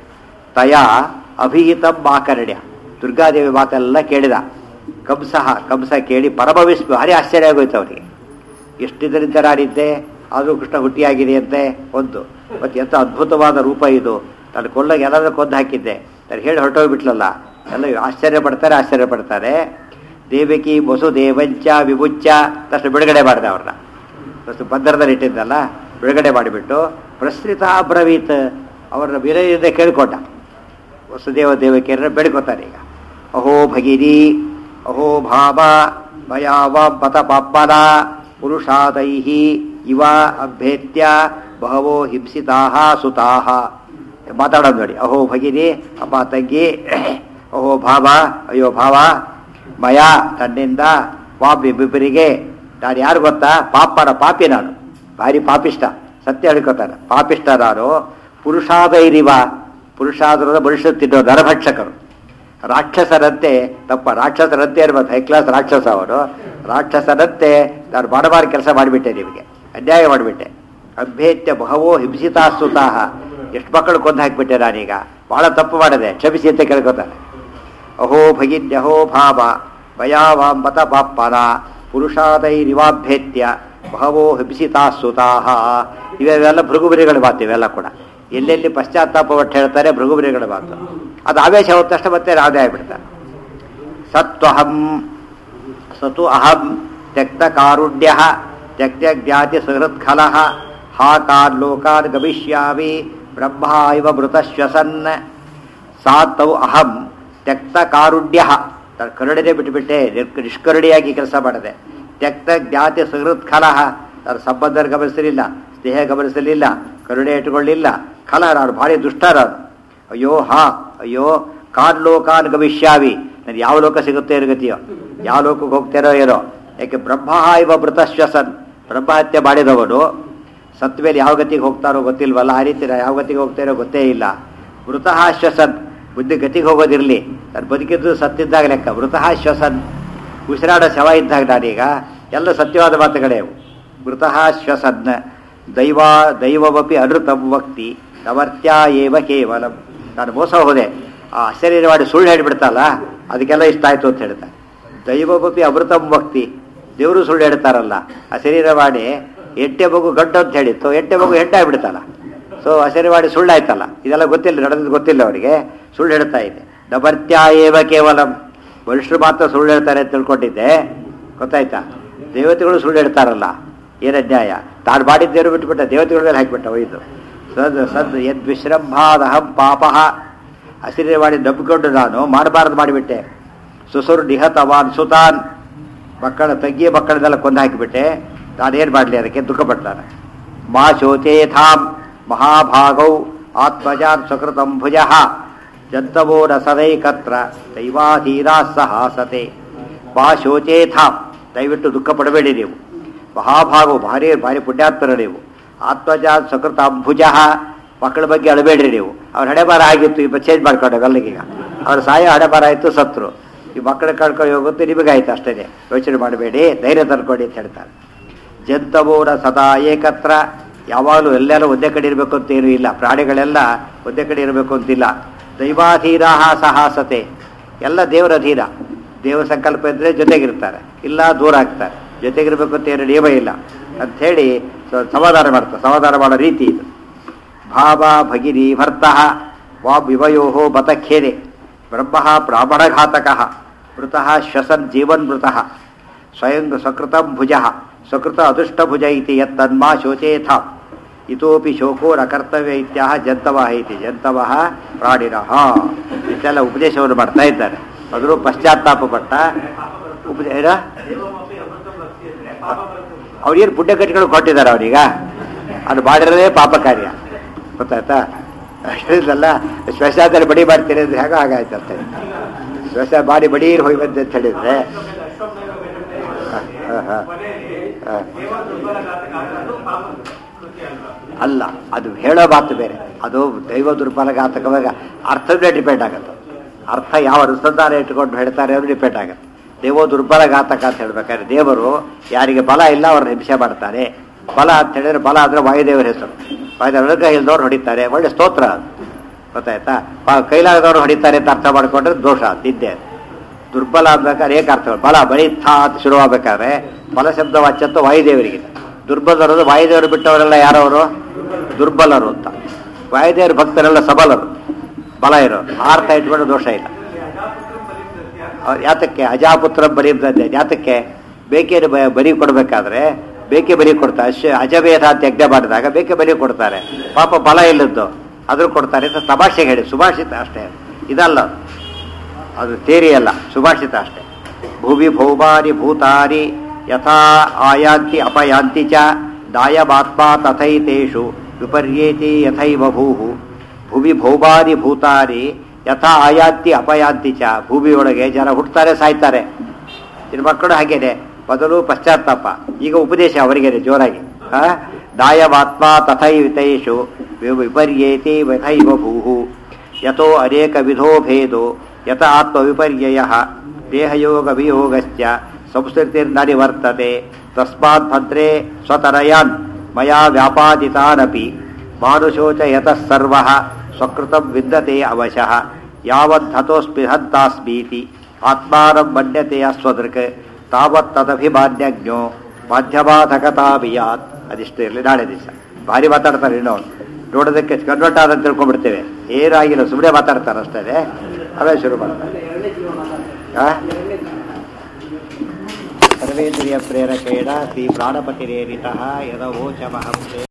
Speaker 1: ತಯಾ ಅಭಿಹಿತಂ ಆಕರ್ಣ್ಯ ದುರ್ಗಾದೇವಿ ಮಾತೆಲ್ಲ ಕೇಳಿದ ಕಂಸಃ ಕಂಸ ಕೇಳಿ ಪರಮ ವಿಸ್ಮ ಭಾರಿ ಆಶ್ಚರ್ಯ ಆಗೋಯ್ತು ಅವನಿಗೆ ಎಷ್ಟಿದರಿಂದ ನಾನಿದ್ದೆ ಆದರೂ ಕೃಷ್ಣ ಹುಟ್ಟಿಯಾಗಿದೆ ಅಂತೆ ಒಂದು ಮತ್ತು ಎಂಥ ಅದ್ಭುತವಾದ ರೂಪ ಇದು ನಾನು ಕೊಳ್ಳಾಗ ಎಲ್ಲಾದ್ರೂ ಕೊಂದು ಹಾಕಿದ್ದೆ ನಾನು ಹೇಳಿ ಹೊರಟೋಗ್ಬಿಟ್ಲಲ್ಲ ಎಲ್ಲ ಆಶ್ಚರ್ಯ ಪಡ್ತಾರೆ ಆಶ್ಚರ್ಯ ಪಡ್ತಾರೆ ದೇವಕಿ ವಸುದೇವಂಚ ವಿಭುಚ್ಚ ತಕ್ಷಣ ಬಿಡುಗಡೆ ಮಾಡಿದೆ ಅವ್ರನ್ನ ಫಸ್ಟ್ ಬಂದರದಲ್ಲಿ ಇಟ್ಟಿದ್ದಲ್ಲ ಬಿಡುಗಡೆ ಮಾಡಿಬಿಟ್ಟು ಪ್ರಸೃತ ಅಬ್ರವೀತ್ ಅವರ ವಿನಯದಿಂದ ಕೇಳಿಕೊಂಡ ವಸುದೇವ ದೇವಕಿಯರನ್ನ ಬೇಡ್ಕೊತಾರೆ ಈಗ ಅಹೋ ಭಗಿನಿ ಅಹೋ ಭಾವ ಭಯಾವ ಬತ ಪಾಪನ ಪುರುಷಾದೈ ಇವ ಅಭ್ಯೇತ್ಯ ಬಹವೋ ಹಿಂಸಿತಾಹ ಸುತಾಹ ಮಾತಾಡೋದು ನೋಡಿ ಅಹೋ ಭಗಿನಿ ಅಪ್ಪ ತಂಗಿ ಅಹೋ ಭಾವ ಅಯ್ಯೋ ಭಾವ ಮಯ ತನ್ನಿಂದ ಪಾಪಿ ಬಿಬ್ಬರಿಗೆ ನಾನು ಯಾರು ಗೊತ್ತಾ ಪಾಪನ ಪಾಪಿ ನಾನು ಭಾರಿ ಪಾಪಿಷ್ಟ ಸತ್ಯ ಹೇಳ್ಕೊತಾರೆ ಪಾಪಿಷ್ಟ ನಾನು ಪುರುಷಾದೈರಿವ ಪುರುಷಾದರದ ಮನುಷ್ಯ ತಿನ್ನೋ ನರಭಕ್ಷಕರು ರಾಕ್ಷಸರಂತೆ ತಪ್ಪ ರಾಕ್ಷಸರಂತೆ ಇರ್ಬೋದು ಹೈ ಕ್ಲಾಸ್ ರಾಕ್ಷಸ ಅವರು ರಾಕ್ಷಸರಂತೆ ನಾನು ಮಾಡಬಾರ ಕೆಲಸ ಮಾಡಿಬಿಟ್ಟೆ ನಿಮಗೆ ಅನ್ಯಾಯ ಮಾಡಿಬಿಟ್ಟೆ ಅಭ್ಯೇತ್ಯ ಬಹವೋ ಹಿಂಸಿತಾಸ್ತುತಾಹ ಎಷ್ಟು ಮಕ್ಕಳು ಕೊಂದು ಹಾಕಿಬಿಟ್ಟೆ ನಾನೀಗ ಬಹಳ ತಪ್ಪು ಮಾಡಿದೆ ಕ್ಷಮಿಸಿ ಅಂತ ಕೇಳ್ಕೊತಾನೆ ಅಹೋ ಭಗಿನ್ಯಹೋ ಭಾವ ಭಯಾವಾಂಬತ ಪಾಪ್ಪನ ಪುರುಷಾದೈರಿವಾಭ್ಯೇತ್ಯ ಬಹವೋ ಹಿಂಸಿತಾಸ್ತುತಾಹ ಇವೆಲ್ಲ ಭೃಗುಬರಿಗಳ ಮಾತು ಇವೆಲ್ಲ ಕೂಡ ಎಲ್ಲೆಲ್ಲಿ ಪಶ್ಚಾತ್ತಾಪ ಒಟ್ಟು ಹೇಳ್ತಾರೆ ಭೃಗುಬರಿಗಳ ಮಾತು ಅದು ಆವೇಶ ಹೋದ ತಕ್ಷಣ ಮತ್ತೆ ರಾಧೆ ಆಗಿಬಿಡ್ತಾರೆ ಸತ್ವಹಂ ಸತು ಅಹಂ ತ್ಯಕ್ತ ಕಾರುಣ್ಯ ತ್ಯಕ್ತ ಜ್ಞಾತಿ ಸುಹೃತ್ಖಲ ಹಾ ಕಾನ್ ಲೋಕಾನ್ ಗಮಿಷ್ಯಾಮಿ ಬ್ರಹ್ಮ ಇವ ಮೃತಶ್ವಸನ್ ಸಾತೌ ಅಹಂ ತ್ಯಕ್ತ ಕಾರುಣ್ಯ ಕರುಣನೆ ಬಿಟ್ಟುಬಿಟ್ಟೆ ನಿರ್- ನಿಷ್ಕರುಣಿಯಾಗಿ ಕೆಲಸ ಮಾಡಿದೆ ತ್ಯಕ್ತ ಜ್ಞಾತಿ ಸುಹೃತ್ಖಲ ನಾನು ಸಂಬಂಧ ಗಮನಿಸಲಿಲ್ಲ ಸ್ನೇಹ ಗಮನಿಸಲಿಲ್ಲ ಕರುಣೆ ಇಟ್ಟುಕೊಳ್ಳಿಲ್ಲ ಖಲ ನಾನು ಭಾರಿ ದುಷ್ಟ ನಾನು ಅಯ್ಯೋ ಹಾ ಅಯ್ಯೋ ಕಾನ್ ಲೋಕಾನ್ ಗಮಿಷ್ಯಾವಿ ನಾನು ಯಾವ ಲೋಕ ಸಿಗುತ್ತೆ ಏನೋ ಗತಿಯೋ ಯಾವ ಲೋಕಕ್ಕೆ ಹೋಗ್ತಾರೋ ಏನೋ ಯಾಕೆ ಬ್ರಹ್ಮ ಇವ ಮೃತಶ್ವಸನ್ ಬ್ರಹ್ಮಹತ್ಯೆ ಮಾಡಿದವನು ಸತ್ ಮೇಲೆ ಯಾವ ಗತಿಗೆ ಹೋಗ್ತಾರೋ ಗೊತ್ತಿಲ್ವಲ್ಲ ಆ ರೀತಿ ನಾ ಯಾವ ಗತಿಗೆ ಹೋಗ್ತಾರೋ ಗೊತ್ತೇ ಇಲ್ಲ ಮೃತಃ ಶ್ವಸನ್ ಬುದ್ಧಿ ಗತಿಗೆ ಹೋಗೋದಿರಲಿ ನಾನು ಬದುಕಿದ್ದು ಸತ್ತಿದ್ದಾಗ ಲೆಕ್ಕ ಮೃತಃ ಶ್ವಸನ್ ಉಸಿರಾಡೋ ಶವ ಇದ್ದಾಗ ನಾನೀಗ ಎಲ್ಲ ಸತ್ಯವಾದ ಮಾತುಗಳೇ ಅವು ಮೃತಃ ಶ್ವಸನ್ ದೈವ ದೈವಮಪಿ ಅನೃತಂ ವಕ್ತಿ ನವರ್ತ್ಯ ಏವ ಕೇವಲಂ ನಾನು ಮೋಸ ಹೋದೆ ಆ ಅಶರೀರವಾಡಿ ಸುಳ್ಳು ಹೇಳಿಬಿಡ್ತಲ್ಲ ಅದಕ್ಕೆಲ್ಲ ಇಷ್ಟ ಆಯ್ತು ಅಂತ ಹೇಳ್ತಾರೆ ದೈವಮಪಿ ಅಮೃತಂ ವಕ್ತಿ ದೇವರು ಸುಳ್ಳು ಹೇಳ್ತಾರಲ್ಲ ಆ ಶರೀರವಾಡಿ ಎಟ್ಟೆ ಮಗು ಗಂಡು ಅಂತ ಹೇಳಿತ್ತು ಎಟ್ಟೆ ಮಗು ಹೆಣ್ಣೆ ಆಗ್ಬಿಡ್ತಲ್ಲ ಸೊ ಅಶರೀರವಾಡಿ ಸುಳ್ಳಾಯ್ತಲ್ಲ ಇದೆಲ್ಲ ಗೊತ್ತಿಲ್ಲ ನಡೆದು ಗೊತ್ತಿಲ್ಲ ಅವರಿಗೆ ಸುಳ್ಳು ಹೇಳ್ತಾ ಇದೆ ನವರ್ತ್ಯ ಏವ ಕೇವಲಂ ಮನುಷ್ಯರು ಮಾತ್ರ ಸುಳ್ಳು ಹೇಳ್ತಾರೆ ಅಂತ ತಿಳ್ಕೊಂಡಿದ್ದೆ ಗೊತ್ತಾಯ್ತಾ ದೇವತೆಗಳು ಸುಳ್ಳು ಹೇಳ್ತಾರಲ್ಲ ಏನ ನ್ಯಾಯ ತಾನು ಮಾಡಿದ್ದೇರು ಬಿಟ್ಟುಬಿಟ್ಟ ದೇವತೆಗಳ ಮೇಲೆ ಹಾಕಿಬಿಟ್ಟ ಒಯ್ದು ಸದ್ ಸದ್ ಯದ್ ವಿಶ್ರಂಭಾದಹಂ ಪಾಪಃ ಹಸಿರೆ ಮಾಡಿ ನಂಬಿಕೊಂಡು ನಾನು ಮಾಡಬಾರದು ಮಾಡಿಬಿಟ್ಟೆ ಸುಸುರು ನಿಹತವಾನ್ ಸುತಾನ್ ಮಕ್ಕಳ ತಂಗಿ ಮಕ್ಕಳನ್ನೆಲ್ಲ ಕೊಂದು ಹಾಕಿಬಿಟ್ಟೆ ನಾನೇನು ಮಾಡಲಿ ಅದಕ್ಕೆ ದುಃಖಪಡ್ತಾನೆ ಮಾ ಶೋಚೇಥಾಂ ಮಹಾಭಾಗೌ ಆತ್ಮಜಾನ್ ಸುಕೃತಂ ಭುಜ ಜಂತವೋ ರಸದೈಕತ್ರ ದೈವಾಧೀರಾ ಸಹಾಸತೆ ಮಾ ಶೋಚೇಥಾಂ ದಯವಿಟ್ಟು ದುಃಖ ಪಡಬೇಡಿ ನೀವು ಮಹಾಭಾಗವು ಭಾರಿ ಭಾರಿ ಪುಣ್ಯಾತ್ಮರ ನೀವು ಆತ್ಮಜಾನ್ ಸುಕೃತ ಅಂಬುಜ ಮಕ್ಕಳ ಬಗ್ಗೆ ಅಳಬೇಡ್ರಿ ನೀವು ಅವ್ರ ಹಣೆಬಾರ ಆಗಿತ್ತು ಈಗ ಚೇಂಜ್ ಮಾಡ್ಕೊಂಡೆ ಅಲ್ಲಿಗೀಗ ಅವ್ರ ಸಾಯ ಹಣೆಬಾರ ಆಯಿತು ಸತ್ರು ಈ ಮಕ್ಕಳ ಕಳ್ಕೊಂಡು ಹೋಗುತ್ತೆ ನಿಮಗಾಯ್ತು ಅಷ್ಟೇ ಯೋಚನೆ ಮಾಡಬೇಡಿ ಧೈರ್ಯ ತರ್ಕೊಡಿ ಅಂತ ಹೇಳ್ತಾರೆ ಜಂತವೋರ ಸದಾ ಏಕತ್ರ ಯಾವಾಗಲೂ ಎಲ್ಲೆಲ್ಲ ಒಂದೇ ಕಡೆ ಇರಬೇಕು ಅಂತ ಏನೂ ಇಲ್ಲ ಪ್ರಾಣಿಗಳೆಲ್ಲ ಒಂದೇ ಕಡೆ ಇರಬೇಕು ಅಂತಿಲ್ಲ ದೈವಾಧೀರ ಸಹಾಸತೆ ಎಲ್ಲ ದೇವರ ಅಧೀರ ದೇವರ ಸಂಕಲ್ಪ ಇದ್ದರೆ ಜೊತೆಗಿರ್ತಾರೆ ಇಲ್ಲ ದೂರ ಆಗ್ತಾರೆ ಜೊತೆಗಿರ್ಬೇಕು ಅಂತ ಏನು ನಿಯಮ ಇಲ್ಲ ಅಂಥೇಳಿ ಸ- ಸಮಾಧಾನ ಮಾಡ್ತಾರೆ ಸಮಾಧಾನ ಮಾಡೋ ರೀತಿ ಇದು ಭಾವ ಭಗಿನಿ ಭರ್ತಃ ವಾ ವಿವಯೋ ಬತಖೇದೆ ಬ್ರಹ್ಮ ಬ್ರಾಹ್ಮಣಘಾತಕ ಮೃತಃ ಶ್ವಸನ್ ಜೀವನ್ ಮೃತಃ ಸ್ವಯಂ ಸ್ವಕೃತಂ ಭುಜ ಸ್ವಕೃತ ಅದೃಷ್ಟಭುಜ ಇತಿ ಯತ್ತನ್ಮಾ ಶೋಚೇಥ ಇತೋಪಿ ಶೋಕೋ ನ ಕರ್ತವ್ಯ ಇತ್ಯಾಹ ಜಂತವಃ ಇತಿ ಜಂತವಃ ಪ್ರಾಣಿನಃ ಇಷ್ಟೆಲ್ಲ ಉಪದೇಶವನ್ನು ಮಾಡ್ತಾ ಇದ್ದಾರೆ ಅದರೂ ಪಶ್ಚಾತ್ತಾಪ ಪಟ್ಟ ಉಪದೇಶ
Speaker 2: ದೇವಮಪಿ ಅಮೃತ ಭಕ್ತಿ ಅಂದ್ರೆ ಪಾಪ ಬರುತ್ತೆ
Speaker 1: ಅವ್ರೇನು ಪುಣ್ಯ ಕಟ್ಟಿಗಳು ಕೊಟ್ಟಿದ್ದಾರೆ ಅವರೀಗ ಅದು ಮಾಡಿರೋದೇ ಪಾಪ ಕಾರ್ಯ ಗೊತ್ತಾಯ್ತಾ ಹೇಳಿದ್ರಲ್ಲ ಶ್ಮಶಾನದಲ್ಲಿ ಬಡಿ ಮಾಡ್ತೀರಿ ಅಂದ್ರೆ ಹೇಗೋ ಹಾಗಾಯ್ತು ಅಂತ ಶ್ಮಶಾನ ಮಾಡಿ ಬಡೀರ್ ಹೋಗಿ ಬಂದೆ ಅಂತ ಹೇಳಿದ್ರೆ ಹ, ಹ, ಹ. ಹ.
Speaker 2: ದೇವ ದುರ್ಬಲ ಘಾತಕ ಅದು ಪಾಪ ಕೃತ್ಯ ಅಲ್ವಾ
Speaker 1: ಅಲ್ಲ ಅದು ಹೇಳೋ ಮಾತು ಬೇರೆ ಅದು ದೈವ ದುರ್ಬಲಘಾತಕವಾಗ ಅರ್ಥವೇ ಡಿಪೆಂಡ್ ಆಗುತ್ತೆ ಅರ್ಥ ಯಾವ ಅನುಸಂಧಾನ ಇಟ್ಕೊಂಡು ಹೇಳ್ತಾರೆ ಅದು ಡಿಪೆಂಡ್ ಆಗುತ್ತೆ ದೇವೋ ದುರ್ಬಲಘಾತಕ ಅಂತ ಹೇಳ್ಬೇಕಾದ್ರೆ ದೇವರು ಯಾರಿಗೆ ಬಲ ಇಲ್ಲ ಅವ್ರನ್ನ ಹಿಂಸೆ ಮಾಡ್ತಾರೆ ಬಲ ಅಂತ ಹೇಳಿದ್ರೆ ಬಲ ಅಂದ್ರೆ ವಾಯುದೇವರ ಹೆಸರು ವಾಯುದೇವ ಒಳಗ ಇಲ್ದವ್ರು ಹೊಡಿತಾರೆ ಒಳ್ಳೆ ಸ್ತೋತ್ರ ಅದು ಗೊತ್ತಾಯ್ತಾ ಪ- ಕೈಲಾಗದವ್ರು ಹೊಡಿತಾರೆ ಅಂತ ಅರ್ಥ ಮಾಡ್ಕೊಂಡ್ರೆ ದೋಷ ತಿದ್ದೆ ಅದು. ದುರ್ಬಲ ಅನ್ಬೇಕಾದ್ರೆ ಏಕ ಅರ್ಥ ಬಲ ಬಲಿತ್ಥ ಅಂತ ಶುರುವಾಗಬೇಕಾದ್ರೆ ಬಲ ಶಬ್ದ ವಾಚ್ಯತ್ವ ವಾಯುದೇವರಿಗೆ ದುರ್ಬಲರು ವಾಯುದೇವರು ಬಿಟ್ಟವರೆಲ್ಲ ಯಾರವರು ದುರ್ಬಲರು ಅಂತ ವಾಯುದೇವರ ಭಕ್ತರೆಲ್ಲ ಸಬಲರು ಬಲ ಇರೋರು ಆ ಅರ್ಥ ಇಟ್ಕೊಂಡು ದೋಷ ಇಲ್ಲ ಅವ್ರು ಯಾತಕ್ಕೆ ಅಜಾಪುತ್ರ ಬರಿ ಬಂದೆ ಯಾತಕ್ಕೆ ಬೇಕೇನು ಬ- ಬರಿ ಕೊಡಬೇಕಾದ್ರೆ ಬೇಕೆ ಬರಿ ಕೊಡ್ತಾರೆ ಅಶ್ವ ಅಜಭೇದ ಅಂತ ಯಜ್ಞ ಮಾಡಿದಾಗ ಬೇಕೆ ಬರಿ ಕೊಡ್ತಾರೆ ಪಾಪ ಬಲ ಇಲ್ಲದ್ದು ಅದ್ರ ಕೊಡ್ತಾರೆ ಅಂತ ತಮಾಷೆಗೆ ಹೇಳಿ ಸುಭಾಷಿತ ಅಷ್ಟೇ ಇದಲ್ಲ ಅದು. ಅದು ತೇರಿ ಅಲ್ಲ ಸುಭಾಷಿತ ಅಷ್ಟೇ ಭುವಿ ಭೌಮಾನಿ ಭೂತಾನಿ ಯಥಾ ಆಯಾಂತಿ ಅಪಯಾಂತಿ ಚ ದಾಯಮಾತ್ಮ ತಥೈತೇಷು ವಿಪರ್ಯೇತಿ ಯಥೈವ ಭೂಹು ಭುವಿ ಭೌಮಾನಿ ಭೂತಾನಿ ಯಥಾ ಆಯಾಂತಿ ಅಪಯಾಂತಿ ಚ ಭೂಮಿಯೊಳಗೆ ಜನ ಹುಟ್ಟುತ್ತಾರೆ ಸಾಯ್ತಾರೆ ಇನ್ನು ಮಕ್ಕಳು ಹಾಗೇನೆ ಮೊದಲು ಪಶ್ಚಾತ್ತಾಪ ಈಗ ಉಪದೇಶ ಅವರಿಗೇನೆ ಜೋರಾಗಿ ಆ? ದಾಯಮಾತ್ಮ ತಥೈತೇಷು ವಿ- ವಿಪರ್ಯೇತಿ ಯಥೈವ ಭೂಹು ಯಥೋ ಅನೇಕ ವಿಧೋ ಭೇದೋ ಯಥ ಆತ್ಮವಿಪರ್ಯಯ ದೇಹಯೋಗ ವಿಯೋಗಶ್ಚ ಸಂಸ್ಕೃತಿರ್ನರಿವರ್ತತೆ ತಸ್ಮಾತ್ ಭದ್ರೇ ಸ್ವತರಯಾನ್ ಮಯಾ ವ್ಯಾಪಾದಿತಾನಪಿ ಮಾನುಷೋಚ ಯತಃ ಸರ್ವಃ ಸ್ವಕೃತಂ ವಿದ್ಯತೆ ಅವಶಃ ಯಾವದ್ಧತೋಸ್ಮಿ ಹಂತಾಸ್ಮೀತಿ ಆತ್ಮಾನಂ ಮನ್ಯತೆ ಅಸ್ವದೃಕ್ ತಾವತ್ತದಭಿಮಾನ್ಯಜ್ಞೋ ಮಾಧ್ಯಮಾಧಕತಾಭಿಯಾತ್ ಅದಿಷ್ಟು ಇರಲಿ ನಾಳೆ ದಿವಸ ಭಾರಿ ಮಾತಾಡ್ತಾರೆ ಇನ್ನೊಂದು ನೋಡೋದಕ್ಕೆ ಕನ್ವರ್ಟ್ ಆದಂತ ತಿಳ್ಕೊಂಡ್ಬಿಡ್ತೇವೆ ಏನಾಗಿಲ್ಲ ಸುಮ್ಮನೆ ಮಾತಾಡ್ತಾರೆ ಅಷ್ಟೇ ಅವೇ ಶುರು ಮಾಡ್ತಾರೆ ಆ? ಸರ್ವೇಂದ್ರಿಯ ಪ್ರೇರಕೇಣ ಶ್ರೀ ಪ್ರಾಣಪತಿರೇರಿತಃ ಯದವೋಚಮಹಂ